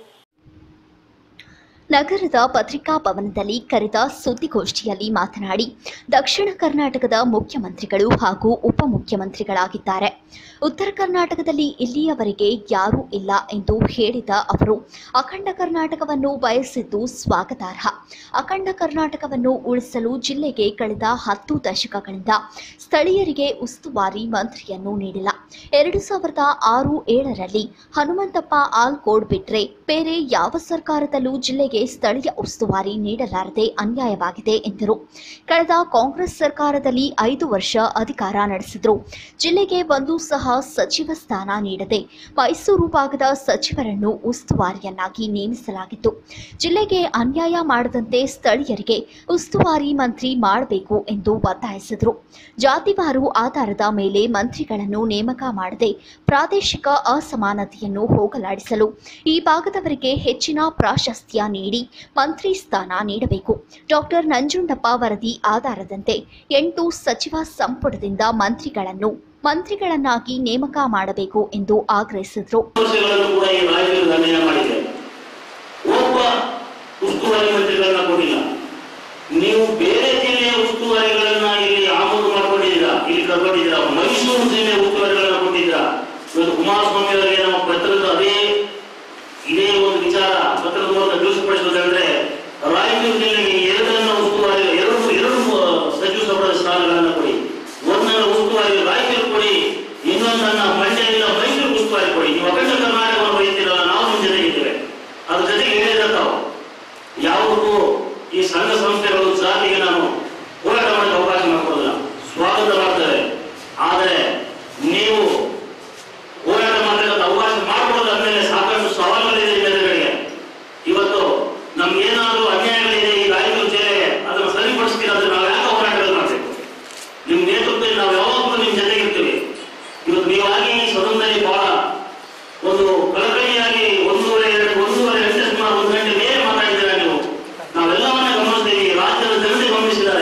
ನಗರದ ಪತ್ರಿಕಾ ಭವನದಲ್ಲಿ ಕರೆದ ಸುದ್ದಿಗೋಷ್ಠಿಯಲ್ಲಿ ಮಾತನಾಡಿ ದಕ್ಷಿಣ ಕರ್ನಾಟಕದ ಮುಖ್ಯಮಂತ್ರಿಗಳು ಹಾಗೂ ಉಪಮುಖ್ಯಮಂತ್ರಿಗಳಾಗಿದ್ದಾರೆ ಉತ್ತರ ಕರ್ನಾಟಕದಲ್ಲಿ ಇಲ್ಲಿಯವರೆಗೆ ಯಾರೂ ಇಲ್ಲ ಎಂದು ಹೇಳಿದ ಅವರು ಅಖಂಡ ಕರ್ನಾಟಕವನ್ನು ಬಯಸಿದ್ದು ಸ್ವಾಗತಾರ್ಹ ಅಖಂಡ ಕರ್ನಾಟಕವನ್ನು ಉಳಿಸಲು ಜಿಲ್ಲೆಗೆ ಕಳೆದ ಹತ್ತು ದಶಕಗಳಿಂದ ಸ್ಥಳೀಯರಿಗೆ ಉಸ್ತುವಾರಿ ಮಂತ್ರಿಯನ್ನು ನೀಡಿಲ್ಲ ಎರಡು ಸಾವಿರದ ಆರು ಏಳರಲ್ಲಿ ಹನುಮಂತಪ್ಪ ಆಲ್ಕೋಡ್ ಬಿಟ್ರೆ ಬೇರೆ ಯಾವ ಸರ್ಕಾರದಲ್ಲೂ ಜಿಲ್ಲೆಗೆ ಸ್ಥಳೀಯ ಉಸ್ತುವಾರಿ ನೀಡಲಾರದೆ ಅನ್ಯಾಯವಾಗಿದೆ ಎಂದರು ಕಳೆದ ಕಾಂಗ್ರೆಸ್ ಸರ್ಕಾರದಲ್ಲಿ ಐದು ವರ್ಷ ಅಧಿಕಾರ ನಡೆಸಿದ್ರು ಜಿಲ್ಲೆಗೆ ಒಂದು ಸಹ ಸಚಿವ ಸ್ಥಾನ ನೀಡದೆ ಮೈಸೂರು ಭಾಗದ ಸಚಿವರನ್ನು ಉಸ್ತುವಾರಿಯನ್ನಾಗಿ ನೇಮಿಸಲಾಗಿತ್ತು ಜಿಲ್ಲೆಗೆ ಅನ್ಯಾಯ ಮಾಡದಂತೆ ಸ್ಥಳೀಯರಿಗೆ ಉಸ್ತುವಾರಿ ಮಂತ್ರಿ ಮಾಡಬೇಕು ಎಂದು ಒತ್ತಾಯಿಸಿದರು ಜಾತಿವಾರು ಆಧಾರದ ಮೇಲೆ ಮಂತ್ರಿಗಳನ್ನು ನೇಮಕ ಮಾಡದೆ ಪ್ರಾದೇಶಿಕ ಅಸಮಾನತೆಯನ್ನು ಹೋಗಲಾಡಿಸಲು ಈ ಭಾಗದವರಿಗೆ ಹೆಚ್ಚಿನ ಪ್ರಾಶಸ್ತ್ಯ ನೀಡಿ ಮಂತ್ರಿ ಸ್ಥಾನ ನೀಡಬೇಕು ಡಾಕ್ಟರ್ ನಂಜುಂಡಪ್ಪ ವರದಿ ಆಧಾರದಂತೆ ಎಂಟು ಸಚಿವ ಸಂಪುಟದಿಂದ ಮಂತ್ರಿಗಳನ್ನು ಮಂತ್ರಿಗಳನ್ನಾಗಿ ನೇಮಕ ಮಾಡಬೇಕು ಎಂದು ಆಗ್ರಹಿಸಿದರು ವರ್ಷಗಳನ್ನು ಕೂಡ ಈ ರಾಜ್ಯದಲ್ಲಿ ಅನ್ಯಾಯ ಮಾಡಿದೆ ಒಬ್ಬ ಉಸ್ತುವಾರಿ ಮಂತ್ರಿಗಳನ್ನ ಕೊಟ್ಟಿಲ್ಲ ನೀವು ಬೇರೆ ಜಿಲ್ಲೆಯ ಉಸ್ತುವಾರಿಗಳನ್ನ ಇಲ್ಲಿ ಆಮದು ಮಾಡ್ಕೊಂಡಿದ್ದೀರಾ ಇಲ್ಲಿ ಕರ್ಕೊಂಡಿದ್ದೀರಾ ಮೈಸೂರು ಜಿಲ್ಲೆಯ ಉಸ್ತುವಾರಿಗಳನ್ನ ಕೊಟ್ಟಿದ್ದೀರಾ ಇವತ್ತು ಕುಮಾರಸ್ವಾಮಿ ಅವರಿಗೆ ನಮ್ಮ ಪತ್ರದ ಅದೇ ಇದೇ ಒಂದು ವಿಚಾರ ಪತ್ರದ ಮೂಲಕ ತಿಳಿಸಿಪಡಿಸುವುದಂದ್ರೆ ರಾಯಚೂರು ಜಿಲ್ಲೆಗೆ ಎರಡನ್ನ ಉಸ್ತುವಾರಿ ಎರಡು ಎರಡು ಸಚಿವ ಸಂಪುಟದ ಸ್ಥಾನಗಳನ್ನ ಕೊಡಿ ಒಂದನ್ನ ಉಸ್ತುವಾರಿ ರಾಯಚೂರು ಕೊಡಿ ಇನ್ನೊಂದನ್ನ ಮಂಡ್ಯ ಇಲ್ಲ ಮೈಸೂರು ಉಸ್ತುವಾರಿ ಕೊಡಿ ನೀವು ಅಖಂಡ ಕರ್ನಾಟಕವನ್ನು ಬಯಸ್ತೀರಲ್ಲ ನಾವು ನಿಮ್ಮ ಜೊತೆಗಿದ್ದೇವೆ ಅದ್ರ ಜೊತೆಗೆ ಹೇಳಿದ್ರೆ ತಾವು ಯಾವುದಕ್ಕೂ ಈ ಸಂಘ ಸಂಸ್ಥೆಗಳು ಜಾತಿಗೆ ನಾನು ಹೋರಾಟ ಮಾಡಕ್ಕೆ ಅವಕಾಶ ಮಾಡಿಕೊಡೋದಿಲ್ಲ ಸ್ವಾಗತ ಮಾಡ್ತೇವೆ ಆದರೆ ನೀವು ಹೋರಾಟ ಮಾಡಬೇಕಂತ ಅವಕಾಶ ಮಾಡಿಕೊಡೋದು ಅಂದಮೇಲೆ ಸಾಕಷ್ಟು ಸವಾಲುಗಳಿದೆ ಈ ಜನಗಳಿಗೆ ಇವತ್ತು ನಮ್ಗೇನಾದ್ರೂ ಅನ್ಯಾಯಗಳಿದೆ ಈ ರಾಯಚೂರು ಜಿಲ್ಲೆಗೆ ಅದನ್ನು ಸರಿಪಡಿಸ್ತೀರ ಅಂದ್ರೆ ನಾವು ಯಾಕೆ ಹೋರಾಟಗಳು ಮಾಡಬೇಕು ನಿಮ್ ನೇತೃತ್ವದಲ್ಲಿ ನಾವು ಯಾವಾಗಲೂ ನಿಮ್ ಜೊತೆಗಿರ್ತೀವಿ ಇವತ್ತು ನೀವಾಗಿ ಈ ಸದನದಲ್ಲಿ ಬಹಳ ಒಂದು ಕಳಕಳಿಯಾಗಿ ಒಂದೂವರೆ ಎರಡು ಒಂದೂವರೆ ಗಂಟೆ ಸುಮಾರು ಒಂದು ಗಂಟೆ ಮೇಲೆ ಮಾತಾಡಿದ್ದೀರಾ ನೀವು ನಾವೆಲ್ಲವನ್ನ ಗಮನಿಸ್ತೀವಿ ರಾಜ್ಯದ ಜನತೆ ಗಮನಿಸಿದ್ದಾರೆ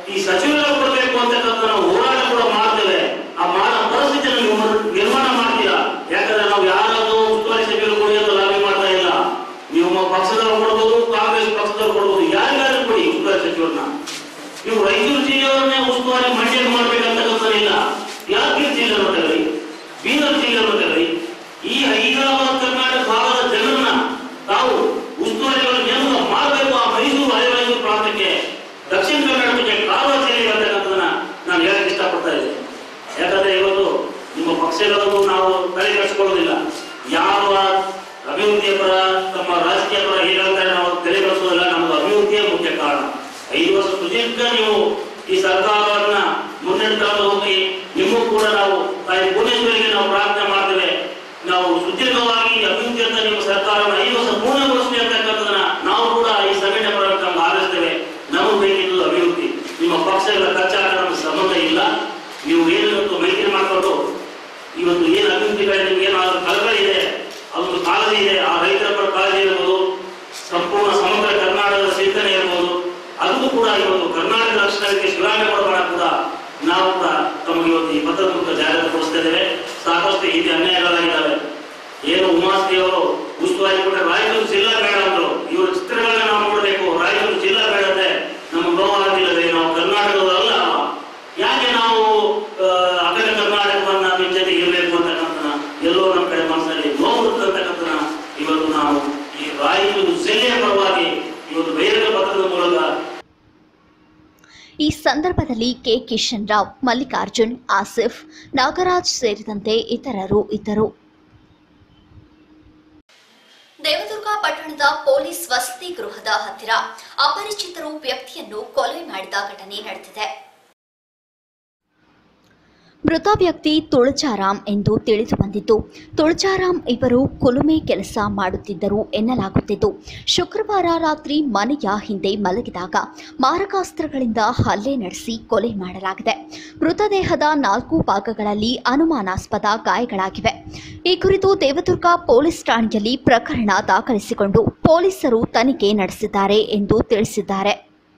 ಈ ಸಚಿವರಿಗೆ ಕೊಡಬೇಕು ಅಂತಕ್ಕಂಥ ನಾವು ಹೋರಾಟ ಕೂಡ ಮಾಡ್ತೇವೆ ಆ ಮಾಡೋ ಪರಿಸ್ಥಿತಿಯನ್ನು ನೀವು ಮರು- ನಿರ್ಮಾಣ ಮಾಡ್ತೀರಾ ಯಾಕಂದ್ರೆ ನಾವು ಯಾರಾದ್ರೂ ಉಸ್ತುವಾರಿ ಸಚಿವರು ಕೊಡಿ ಅಂತ ಲಾಬಿ ಮಾಡ್ತಾ ಇಲ್ಲ ನೀವು ನಮ್ಮ ಪಕ್ಷದವ್ರು ಕೊಡ್ಬೋದು ಕಾಂಗ್ರೆಸ್ ಪಕ್ಷದವ್ರು ಕೊಡ್ಬೋದು ಯಾರಿಗಾದ್ರೂ ಕೊಡಿ ಉಸ್ತುವಾರಿ ಸಚಿವರನ್ನ ನೀವು ರಾಯಚೂರು ಜಿಲ್ಲೆಯವರನ್ನೇ ಉಸ್ತುವಾರಿ ಮಂಡ್ಯ ಮಾಡ್ಬೇಕಂತಕ್ಕಂಥದ್ದಿಲ್ಲ ಯಾದಗಿರಿ ಜಿಲ್ಲೆಯನ್ನು ತಗೊಳ್ಳಿ ಬೀದರ್ ಜಿಲ್ಲೆಯನ್ನು ತಗೊಳ್ಳಿ ಈ ಹೈದರಾಬಾದ್ ಕರ್ನಾಟಕ ಭಾಗದ ಜನರನ್ನ ತಾವು ಉಸ್ತುವಾರಿಗಳ ನೇಮಕ ಮಾಡಬೇಕು ಆ ಮೈಸೂರು ಹಳೆ ಮೈಸೂರು ಪ್ರಾಂತಕ್ಕೆ ದಕ್ಷಿಣ ಕರ್ನಾಟಕಕ್ಕೆ ಕಾರವಾರ ಜಿಲ್ಲೆಗೆ ಅಂತಕ್ಕಂಥದನ್ನ ನಾನು ಹೇಳಕ್ ಇಷ್ಟಪಡ್ತಾ ಇದ್ದೇನೆ ಯಾಕಂದ್ರೆ ಇವತ್ತು ನಿಮ್ಮ ಪಕ್ಷಗಳನ್ನು ನಾವು ತಲೆ ಕೆಡಿಸ್ಕೊಳ್ಳೋದಿಲ್ಲ ಯಾವ ಅಭಿವೃದ್ಧಿಯ ಪರ ತಮ್ಮ ರಾಜಕೀಯ ಪರ ಏನ್ ಹೇಳ್ತಾರೆ ನಾವು ತಲೆ ಕೆಡಿಸೋದಿಲ್ಲ ನಮ್ದು ಅಭಿವೃದ್ಧಿಯೇ ಮುಖ್ಯ ಕಾರಣ ಐದು ವರ್ಷ ಸುದೀರ್ಘ ನೀವು ಈ ಸರ್ಕಾರವನ್ನ ಮುನ್ನಡೆದುಕೊಂಡು ಹೋಗಿ ನಿಮಗೂ ಕೂಡ ನಾವು ತಾಯಿ ಭುವನೇಶ್ವರಿಗೆ ನಾವು ಪ್ರಾರ್ಥನೆ ಮಾಡ್ತೇವೆ ನಾವು ಸುದೀರ್ಘವಾಗಿ ಅಭಿವೃದ್ಧಿ ಅಂತ ನಿಮ್ಮ ಸರ್ಕಾರವನ್ನು ಐದು ವರ್ಷ ಪೂರ್ಣಗೊಳಿಸಲಿ ಅಂತಕ್ಕಂಥದನ್ನ ನಾವು ಕೂಡ ಈ ಸಭೆಯ ಪರವಾಗಿ ನಮ್ಗೆ ಆಲಿಸ್ತೇವೆ ನಮಗೆ ಬೇಕಿದ್ದು ಅಭಿವೃದ್ಧಿ ನಿಮ್ಮ ಪಕ್ಷಗಳ ಕಚ್ಚಾಟ ನಮ್ಗೆ ಸಂಬಂಧ ಇಲ್ಲ ನೀವು ಏನು ಇವತ್ತು ಮೈತ್ರಿ ಮಾಡಿಕೊಂಡು ಇವತ್ತು ಏನು ಅಭಿವೃದ್ಧಿಗಳ ನಿಮ್ಗೆ ಏನಾದ್ರು ಕಳಕಳಿ ಇದೆ ಅದೊಂದು ಕಾಳಜಿ ಇದೆ ಆ ರೈತರ ಪರ ಕಾಳಜಿ ಇರ್ಬೋದು ಸಂಪೂರ್ಣ ಸಮಗ್ರ ಕರ್ನಾಟಕದ ಚಿಂತನೆ ಇರ್ಬೋದು ಅದಕ್ಕೂ ಕೂಡ ಇವತ್ತು ಕರ್ನಾಟಕ ರಕ್ಷಣೆಗೆ ಶಿಲಾನ್ಯ ಕೊಡಬೇಡ ಕೂಡ ನಾವು ಕೂಡ ತಮಗೆ ಇವತ್ತು ಈ ಪತ್ರದ ಮೂಲಕ ಜಾಗೃತಗೊಳಿಸ್ತಾ ಇದ್ದೇವೆ ಸಾಕಷ್ಟು ಹಿಂದೆ ಅನ್ಯಾಯಗಳಾಗಿದ್ದಾವೆ ಏನು ಉಮಾಶ್ರೀ ಅವರು ಉಸ್ತುವಾರಿ ಕೊಟ್ಟರೆ ರಾಯಚೂರು ಜಿಲ್ಲಾ ಬೇಡ ಅಂದ್ರು ಇವರ ಚಿತ್ರಗಳನ್ನ ನಾವು ನೋಡಬೇಕು ರಾಯಚೂರು ಜಿಲ್ಲಾ ಬೇಡ ಅಂದ್ರೆ ನಮ್ಗೆ ನೋವಾಗಲಿಲ್ಲದೆ ನಾವು ಕರ್ನಾಟಕದಲ್ಲ ಯಾಕೆ ನಾವು ಆ, ಅಖಂಡ ಕರ್ನಾಟಕವನ್ನ ನಿಮ್ಮ ಜೊತೆಗೆ ಇರಬೇಕು ಅಂತಕ್ಕಂಥ ಎಲ್ಲೋ ನಮ್ಮ ಕಡೆ ಮನಸ್ಸಲ್ಲಿ ನೋವು ಅಂತಕ್ಕಂಥ ಇವತ್ತು ನಾವು ಈ ರಾಯಚೂರು ಜಿಲ್ಲೆಯ ಪರವಾಗಿ ಇವತ್ತು ಬಹಿರಂಗ ಪತ್ರದ ಮೂಲಕ ಈ ಸಂದರ್ಭದಲ್ಲಿ ಕೆ ಕಿಶನ್ ರಾವ್ ಮಲ್ಲಿಕಾರ್ಜುನ್ ಆಸಿಫ್ ನಾಗರಾಜ್ ಸೇರಿದಂತೆ ಇತರರು ಇದ್ದರು ದೇವದುರ್ಗ ಪಟ್ಟಣದ ಪೊಲೀಸ್ ವಸತಿ ಗೃಹದ ಹತ್ತಿರ ಅಪರಿಚಿತರು ವ್ಯಕ್ತಿಯನ್ನು ಕೊಲೆ ಮಾಡಿದ ಘಟನೆ ನಡೆದಿದೆ ಮೃತ ವ್ಯಕ್ತಿ ತುಳಜಾರಾಮ್ ಎಂದು ತಿಳಿದು ಬಂದಿತ್ತು ತುಳಜಾರಾಮ್ ಇವರು ಕುಲುಮೆ ಕೆಲಸ ಮಾಡುತ್ತಿದ್ದರು ಎನ್ನಲಾಗುತ್ತಿದ್ದು ಶುಕ್ರವಾರ ರಾತ್ರಿ ಮನೆಯ ಹಿಂದೆ ಮಲಗಿದಾಗ ಮಾರಕಾಸ್ತ್ರಗಳಿಂದ ಹಲ್ಲೆ ನಡೆಸಿ ಕೊಲೆ ಮಾಡಲಾಗಿದೆ ಮೃತದೇಹದ ನಾಲ್ಕು ಭಾಗಗಳಲ್ಲಿ ಅನುಮಾನಾಸ್ಪದ ಗಾಯಗಳಾಗಿವೆ ಈ ಕುರಿತು ದೇವದುರ್ಗ ಪೊಲೀಸ್ ಠಾಣೆಯಲ್ಲಿ ಪ್ರಕರಣ ದಾಖಲಿಸಿಕೊಂಡು ಪೊಲೀಸರು ತನಿಖೆ ನಡೆಸಿದ್ದಾರೆ ಎಂದು ತಿಳಿಸಿದ್ದಾರೆ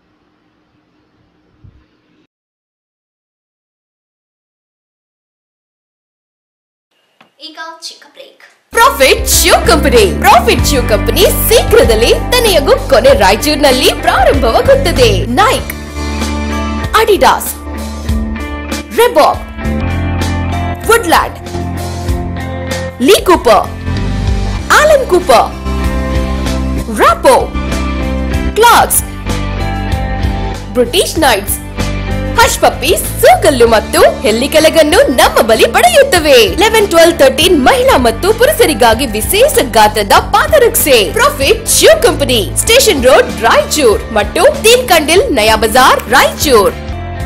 ಈಗ ಚಿಕ್ಕ break profit shoe company profit shoe company ಶೀಘ್ರದಲ್ಲೇ ತನೆಯಗೂ ಕೊನೆ ರಾಯಚೂರಿನಲ್ಲಿ ಪ್ರಾರಂಭವಾಗುತ್ತದೆ Nike Adidas Reebok Woodland Lee Cooper Allen Cooper ರಾಪೋ Clarks British Knights Hush Puppies ಸೂಗಲ್ಲು ಮತ್ತು ಹೆಲ್ಲಿಕೆಲಗನ್ನು ನಮ್ಮ ಬಳಿ ಪಡೆಯುತ್ತವೆ ಲೆವೆನ್ ಟ್ವೆಲ್ ತರ್ಟೀನ್ ಮಹಿಳಾ ಮತ್ತು ಪುರುಷರಿಗಾಗಿ ವಿಶೇಷ ಗಾತ್ರದ ಪಾದರಕ್ಷೆ profit shoe company station road Raichur ಮತ್ತು Teen Kandil Naya Bazaar Raichur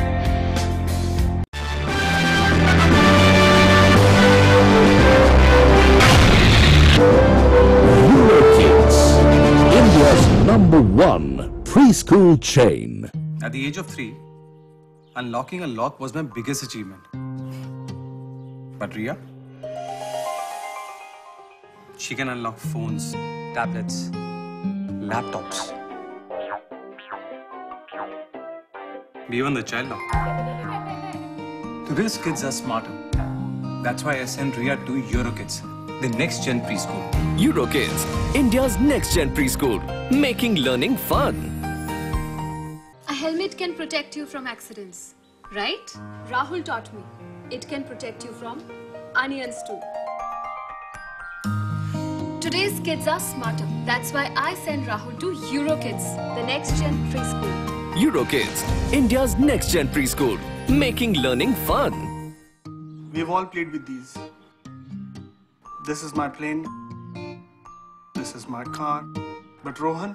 Eurokids, India's number one preschool chain. At the age of three, unlocking a lock was my biggest achievement. But Ria, she can unlock phones, tablets, laptops, even the child lock. Today's kids are smarter. That's why I sent Ria to Eurokids, the next gen preschool. Eurokids, India's next gen preschool, making learning fun. A helmet can protect you from accidents, right? Rahul taught me. It can protect you from onions too. Today's kids are smarter. That's why I send Rahul to Eurokids, the next gen preschool. Eurokids, India's next gen preschool, making learning fun. We've all played with these. This is my plane. This is my car. But Rohan,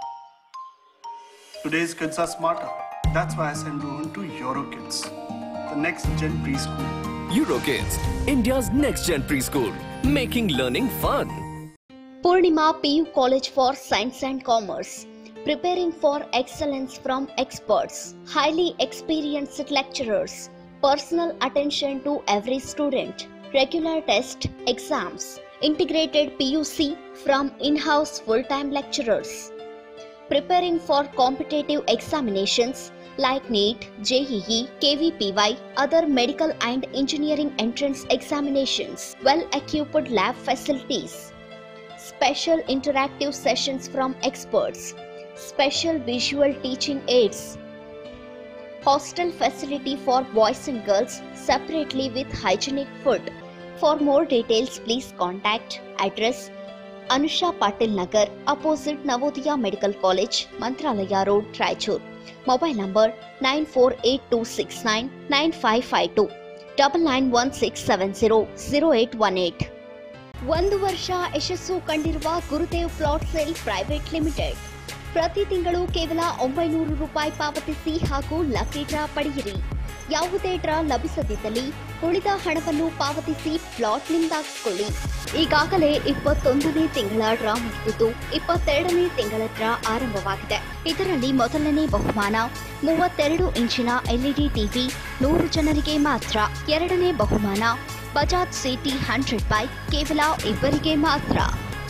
today's kids are smarter. That's why I send Rohan to Eurokids, the next gen preschool. Eurokids, India's next gen preschool, making learning fun. Purnima PU College for Science and Commerce, preparing for excellence from experts, highly experienced lecturers, personal attention to every student, regular test, exams, integrated PUC from in-house full-time lecturers, preparing for competitive examinations, like NEET, JEE, KVPY, other medical and engineering entrance examinations, well equipped lab facilities, special interactive sessions from experts, special visual teaching aids, hostel facility for boys and girls separately with hygienic food. For more details, please contact address Anusha Patil Nagar, opposite Navodaya Medical College, Mantralaya Road, Raichur. Mobile number 948269 9552 double nine one six seven zero zero eight one eight ಒಂದು ವರ್ಷ ಯಶಸ್ಸು ಕಂಡಿರುವ Gurudev plot sale private limited ಪ್ರತಿ ತಿಂಗಳು ಕೇವಲ ಒಂಬೈನೂರು ರೂಪಾಯಿ ಪಾವತಿಸಿ ಹಾಗೂ ಲಕ್ಕಿ ಡ್ರಾ ಪಡೆಯಿರಿ ಯಾವುದೇ ಡ್ರಾ ಲಭಿಸದಿದ್ದಲ್ಲಿ ಉಳಿದ ಹಣವನ್ನು ಪಾವತಿಸಿ ಪ್ಲಾಟ್ ನಿಂದಾಗಿಸಿಕೊಳ್ಳಿ ಈಗಾಗಲೇ ಇಪ್ಪತ್ತೊಂದನೇ ತಿಂಗಳ ಡ್ರಾ ಮುಗಿದಿದ್ದು ಇಪ್ಪತ್ತೆರಡನೇ ತಿಂಗಳ ಡ್ರಾ ಆರಂಭವಾಗಿದೆ ಇದರಲ್ಲಿ ಮೊದಲನೇ ಬಹುಮಾನ ಮೂವತ್ತೆರಡು ಇಂಚಿನ ಎಲ್ಇಡಿ ಟಿವಿ ನೂರು ಜನರಿಗೆ ಮಾತ್ರ ಎರಡನೇ ಬಹುಮಾನ ಬಜಾಜ್ ಸಿಟಿ ಹಂಡ್ರೆಡ್ ಬೈಕ್ ಕೇವಲ ಇಬ್ಬರಿಗೆ ಮಾತ್ರ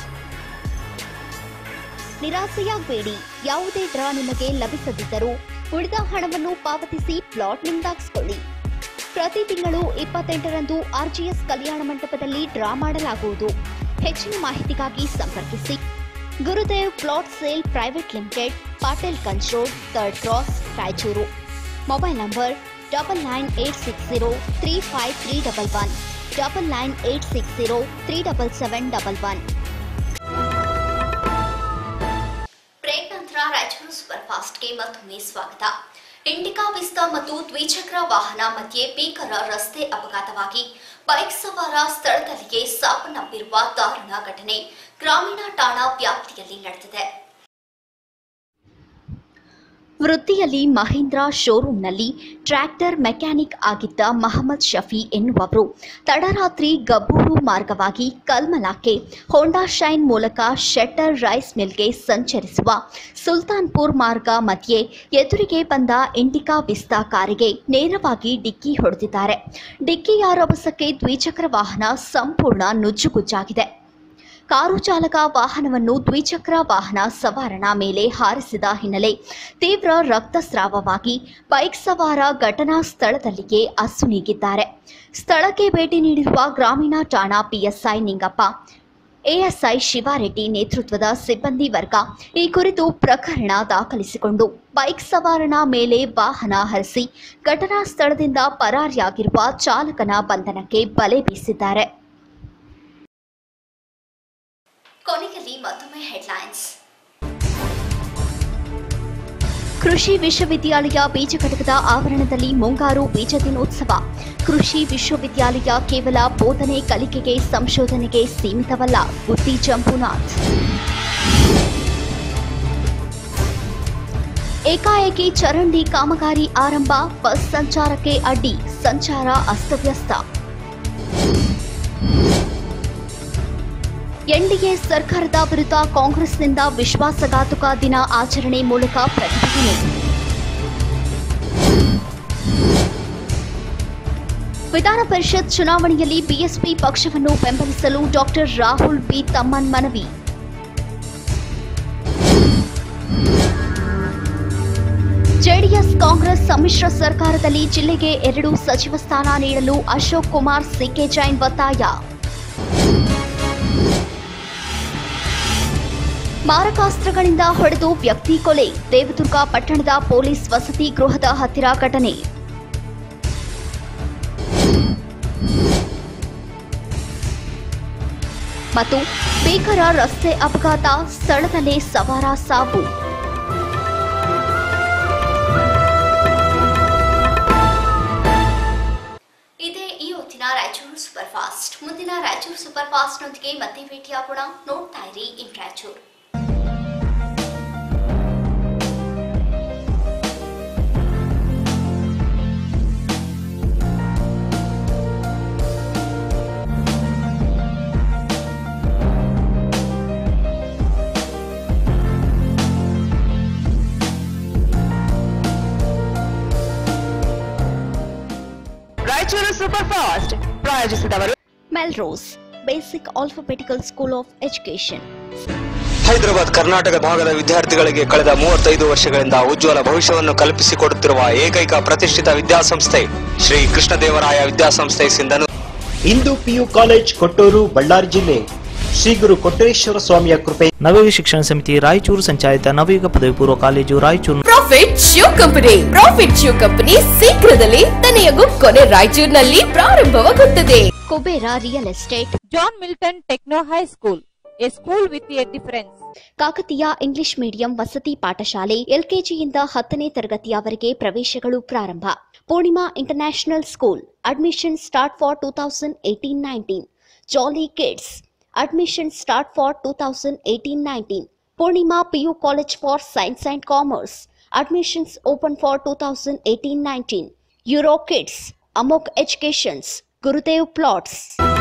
ನಿರಾಸೆಯಾಗಬೇಡಿ ಯಾವುದೇ ಡ್ರಾ ನಿಮಗೆ ಲಭಿಸದಿದ್ದರೂ ಉಳಿದ ಹಣವನ್ನು ಪಾವತಿಸಿ ಪ್ಲಾಟ್ ನಿಂದಾಗಿಸಿಕೊಳ್ಳಿ ಪ್ರತಿ ತಿಂಗಳು ಇಪ್ಪತ್ತೆಂಟರಂದು ಆರ್ಜಿಎಸ್ ಕಲ್ಯಾಣ ಮಂಟಪದಲ್ಲಿ ಡ್ರಾ ಮಾಡಲಾಗುವುದು ಹೆಚ್ಚಿನ ಮಾಹಿತಿಗಾಗಿ ಸಂಪರ್ಕಿಸಿ Gurudev plot sale private limited Patil Ganj road third cross Raichur mobile number double nine eight six zero three five three double one double nine eight six zero three double seven double one break ನಂತರ ರಾಯಚೂರು ಸೂಪರ್ ಫಾಸ್ಟ್ಗೆ ಮತ್ತೊಮ್ಮೆ ಸ್ವಾಗತ ಇಂಡಿಕಾ ವಿಸ್ತಾ ಮತ್ತು ದ್ವಿಚಕ್ರ ವಾಹನ ಮಧ್ಯೆ ಭೀಕರ ರಸ್ತೆ ಅಪಘಾತವಾಗಿ ಬೈಕ್ ಸವಾರ ಸ್ಥಳದಲ್ಲಿಯೇ ಸಾವನ್ನಪ್ಪಿರುವ ದಾರುಣ ಘಟನೆ ಗ್ರಾಮೀಣ ಠಾಣಾ ವ್ಯಾಪ್ತಿಯಲ್ಲಿ ನಡೆದಿದೆ ವೃತ್ತಿಯಲ್ಲಿ ಮಹೀಂದ್ರ ಶೋರೂಂನಲ್ಲಿ ಟ್ರ್ಯಾಕ್ಟರ್ ಮೆಕ್ಯಾನಿಕ್ ಆಗಿದ್ದ ಮಹಮ್ಮದ್ ಶಫಿ ಎನ್ನುವವರು ತಡರಾತ್ರಿ ಗಬ್ಬೂರು ಮಾರ್ಗವಾಗಿ ಕಲ್ಮಲಾಕ್ಕೆ ಹೋಂಡಾ ಶೈನ್ ಮೂಲಕ ಶೆಟ್ಟರ್ ರೈಸ್ ಮಿಲ್ಗೆ ಸಂಚರಿಸುವ ಸುಲ್ತಾನ್ಪುರ್ ಮಾರ್ಗ ಮಧ್ಯೆ ಎದುರಿಗೆ ಬಂದ ಇಂಡಿಕಾ ವಿಸ್ತಾ ಕಾರಿಗೆ ನೇರವಾಗಿ ಡಿಕ್ಕಿ ಹೊಡೆದಿದ್ದಾರೆ ಡಿಕ್ಕಿಯ ರಭಸಕ್ಕೆ ದ್ವಿಚಕ್ರ ವಾಹನ ಸಂಪೂರ್ಣ ನುಜ್ಜುಗುಜ್ಜಾಗಿದೆ ಕಾರು ಚಾಲಕ ವಾಹನವನ್ನು ದ್ವಿಚಕ್ರ ವಾಹನ ಸವಾರನ ಮೇಲೆ ಹಾರಿಸಿದ ಹಿನ್ನೆಲೆ ತೀವ್ರ ರಕ್ತಸ್ರಾವವಾಗಿ ಬೈಕ್ ಸವಾರ ಘಟನಾ ಸ್ಥಳದಲ್ಲಿಯೇ ಅಸುನೀಗಿದ್ದಾರೆ ಸ್ಥಳಕ್ಕೆ ಭೇಟಿ ನೀಡಿರುವ ಗ್ರಾಮೀಣ ಠಾಣಾ ಪಿಎಸ್ಐ ನಿಂಗಪ್ಪ ಎಎಸ್ಐ ಶಿವಾರೆಡ್ಡಿ ನೇತೃತ್ವದ ಸಿಬ್ಬಂದಿ ವರ್ಗ ಈ ಕುರಿತು ಪ್ರಕರಣ ದಾಖಲಿಸಿಕೊಂಡು ಬೈಕ್ ಸವಾರನ ಮೇಲೆ ವಾಹನ ಹರಿಸಿ ಘಟನಾ ಸ್ಥಳದಿಂದ ಪರಾರಿಯಾಗಿರುವ ಚಾಲಕನ ಬಂಧನಕ್ಕೆ ಬಲೆ ಬೀಸಿದ್ದಾರೆ ಕೊನೆಯಲ್ಲಿ ಮತ್ತೊಮ್ಮೆ ಹೆಡ್ಲೈನ್ಸ್ ಕೃಷಿ ವಿಶ್ವವಿದ್ಯಾಲಯ ಬೀಜ ಘಟಕದ ಆವರಣದಲ್ಲಿ ಮುಂಗಾರು ಬೀಜ ದಿನೋತ್ಸವ ಕೃಷಿ ವಿಶ್ವವಿದ್ಯಾಲಯ ಕೇವಲ ಬೋಧನೆ ಕಲಿಕೆಗೆ ಸಂಶೋಧನೆಗೆ ಸೀಮಿತವಲ್ಲ ಬುದ್ಧಿ ಜಂಬುನಾಥ್ ಏಕಾಏಕಿ ಚರಂಡಿ ಕಾಮಗಾರಿ ಆರಂಭ ಬಸ್ ಸಂಚಾರಕ್ಕೆ ಅಡ್ಡಿ ಸಂಚಾರ ಅಸ್ತವ್ಯಸ್ತ ಎನ್ಡಿಎ ಸರ್ಕಾರದ ವಿರುದ್ಧ ಕಾಂಗ್ರೆಸ್ನಿಂದ ವಿಶ್ವಾಸಘಾತುಕ ದಿನ ಆಚರಣೆ ಮೂಲಕ ಪ್ರತಿಭಟನೆ ವಿಧಾನ ಪರಿಷತ್ ಚುನಾವಣೆಯಲ್ಲಿ ಬಿಎಸ್ಪಿ ಪಕ್ಷವನ್ನು ಬೆಂಬಲಿಸಲು ಡಾಕ್ಟರ್ ರಾಹುಲ್ ಬಿ ತಮ್ಮನ್ ಮನವಿ ಜೆಡಿಎಸ್ ಕಾಂಗ್ರೆಸ್ ಸಮ್ಮಿಶ್ರ ಸರ್ಕಾರದಲ್ಲಿ ಜಿಲ್ಲೆಗೆ ಎರಡು ಸಚಿವ ಸ್ಥಾನ ನೀಡಲು ಅಶೋಕ್ ಕುಮಾರ್ ಸಿಕೆ ಜೈನ್ ಒತ್ತಾಯ ಮಾರಕಾಸ್ತ್ರಗಳಿಂದ ಹೊಡೆದು ವ್ಯಕ್ತಿ ಕೊಲೆ ದೇವದುರ್ಗ ಪಟ್ಟಣದ ಪೊಲೀಸ್ ವಸತಿ ಗೃಹದ ಹತ್ತಿರ ಘಟನೆ ಮತ್ತು ಭೀಕರ ರಸ್ತೆ ಅಪಘಾತ ಸ್ಥಳದಲ್ಲೇ ಸವಾರ ಸಾವು ಇದೇ ಈ ಹೊತ್ತಿನ ರಾಯಚೂರು ಸೂಪರ್ ಫಾಸ್ಟ್ ಮುಂದಿನ ರಾಯಚೂರು ಸೂಪರ್ ಫಾಸ್ಟ್ನೊಂದಿಗೆ ಮತ್ತೆ ಭೇಟಿಯಾಗೋಣ ನೋಡ್ತಾ ಇರಿ in Raichur Raichur super fast ಪ್ರಾಯೋಜಿಸಿದವರು Melrose basic alphabetical school of education Hyderabad Karnataka ಭಾಗದ ವಿದ್ಯಾರ್ಥಿಗಳಿಗೆ ಕಳೆದ ಮೂವತ್ತೈದು ವರ್ಷಗಳಿಂದ ಉಜ್ವಲ ಭವಿಷ್ಯವನ್ನು ಕಲ್ಪಿಸಿಕೊಡುತ್ತಿರುವ ಏಕೈಕ ಪ್ರತಿಷ್ಠಿತ ವಿದ್ಯಾಸಂಸ್ಥೆ ಶ್ರೀ ಕೃಷ್ಣದೇವರಾಯ ವಿದ್ಯಾಸಂಸ್ಥೆ ಸಿಂಧನು ಇಂದು ಪಿಯು ಕಾಲೇಜ್ ಕೊಟ್ಟೂರು ಬಳ್ಳಾರಿ ಜಿಲ್ಲೆ ಶ್ರೀ ಗುರು ಕೊಟ್ಟೇಶ್ವರ ಸ್ವಾಮಿಯ ಕೃಪೆ ನವಯುಗ ಶಿಕ್ಷಣ ಸಮಿತಿ ರಾಯಚೂರು ಸಂಚಾಲಿತ ನವಯುಗ ಪದವಿ ಪೂರ್ವ college Raichur profit shoe company profit shoe company ಶೀಘ್ರದಲ್ಲೇ ತನೆಯಗೂ ಕೊನೆ ರಾಯಚೂರಿನಲ್ಲಿ ಪ್ರಾರಂಭವಾಗುತ್ತದೆ Kubera real estate John Milton Techno High School, a school with a difference. Kakatiya English medium ವಸತಿ ಪಾಠಶಾಲೆ ಎಲ್ಕೆಜಿಯಿಂದ ಹತ್ತನೇ ತರಗತಿಯವರೆಗೆ ಪ್ರವೇಶಗಳು ಪ್ರಾರಂಭ Purnima international school admission start for two thousand eighteen nineteen jolly kids admission start for two thousand eighteen nineteen Purnima PU college for science and commerce admissions open for two thousand eighteen nineteen Euro Kids ಅಮೋಕ್ ಎಜುಕೇಶನ್ಸ್ ಗುರುದೇವ್ ಪ್ಲಾಟ್ಸ್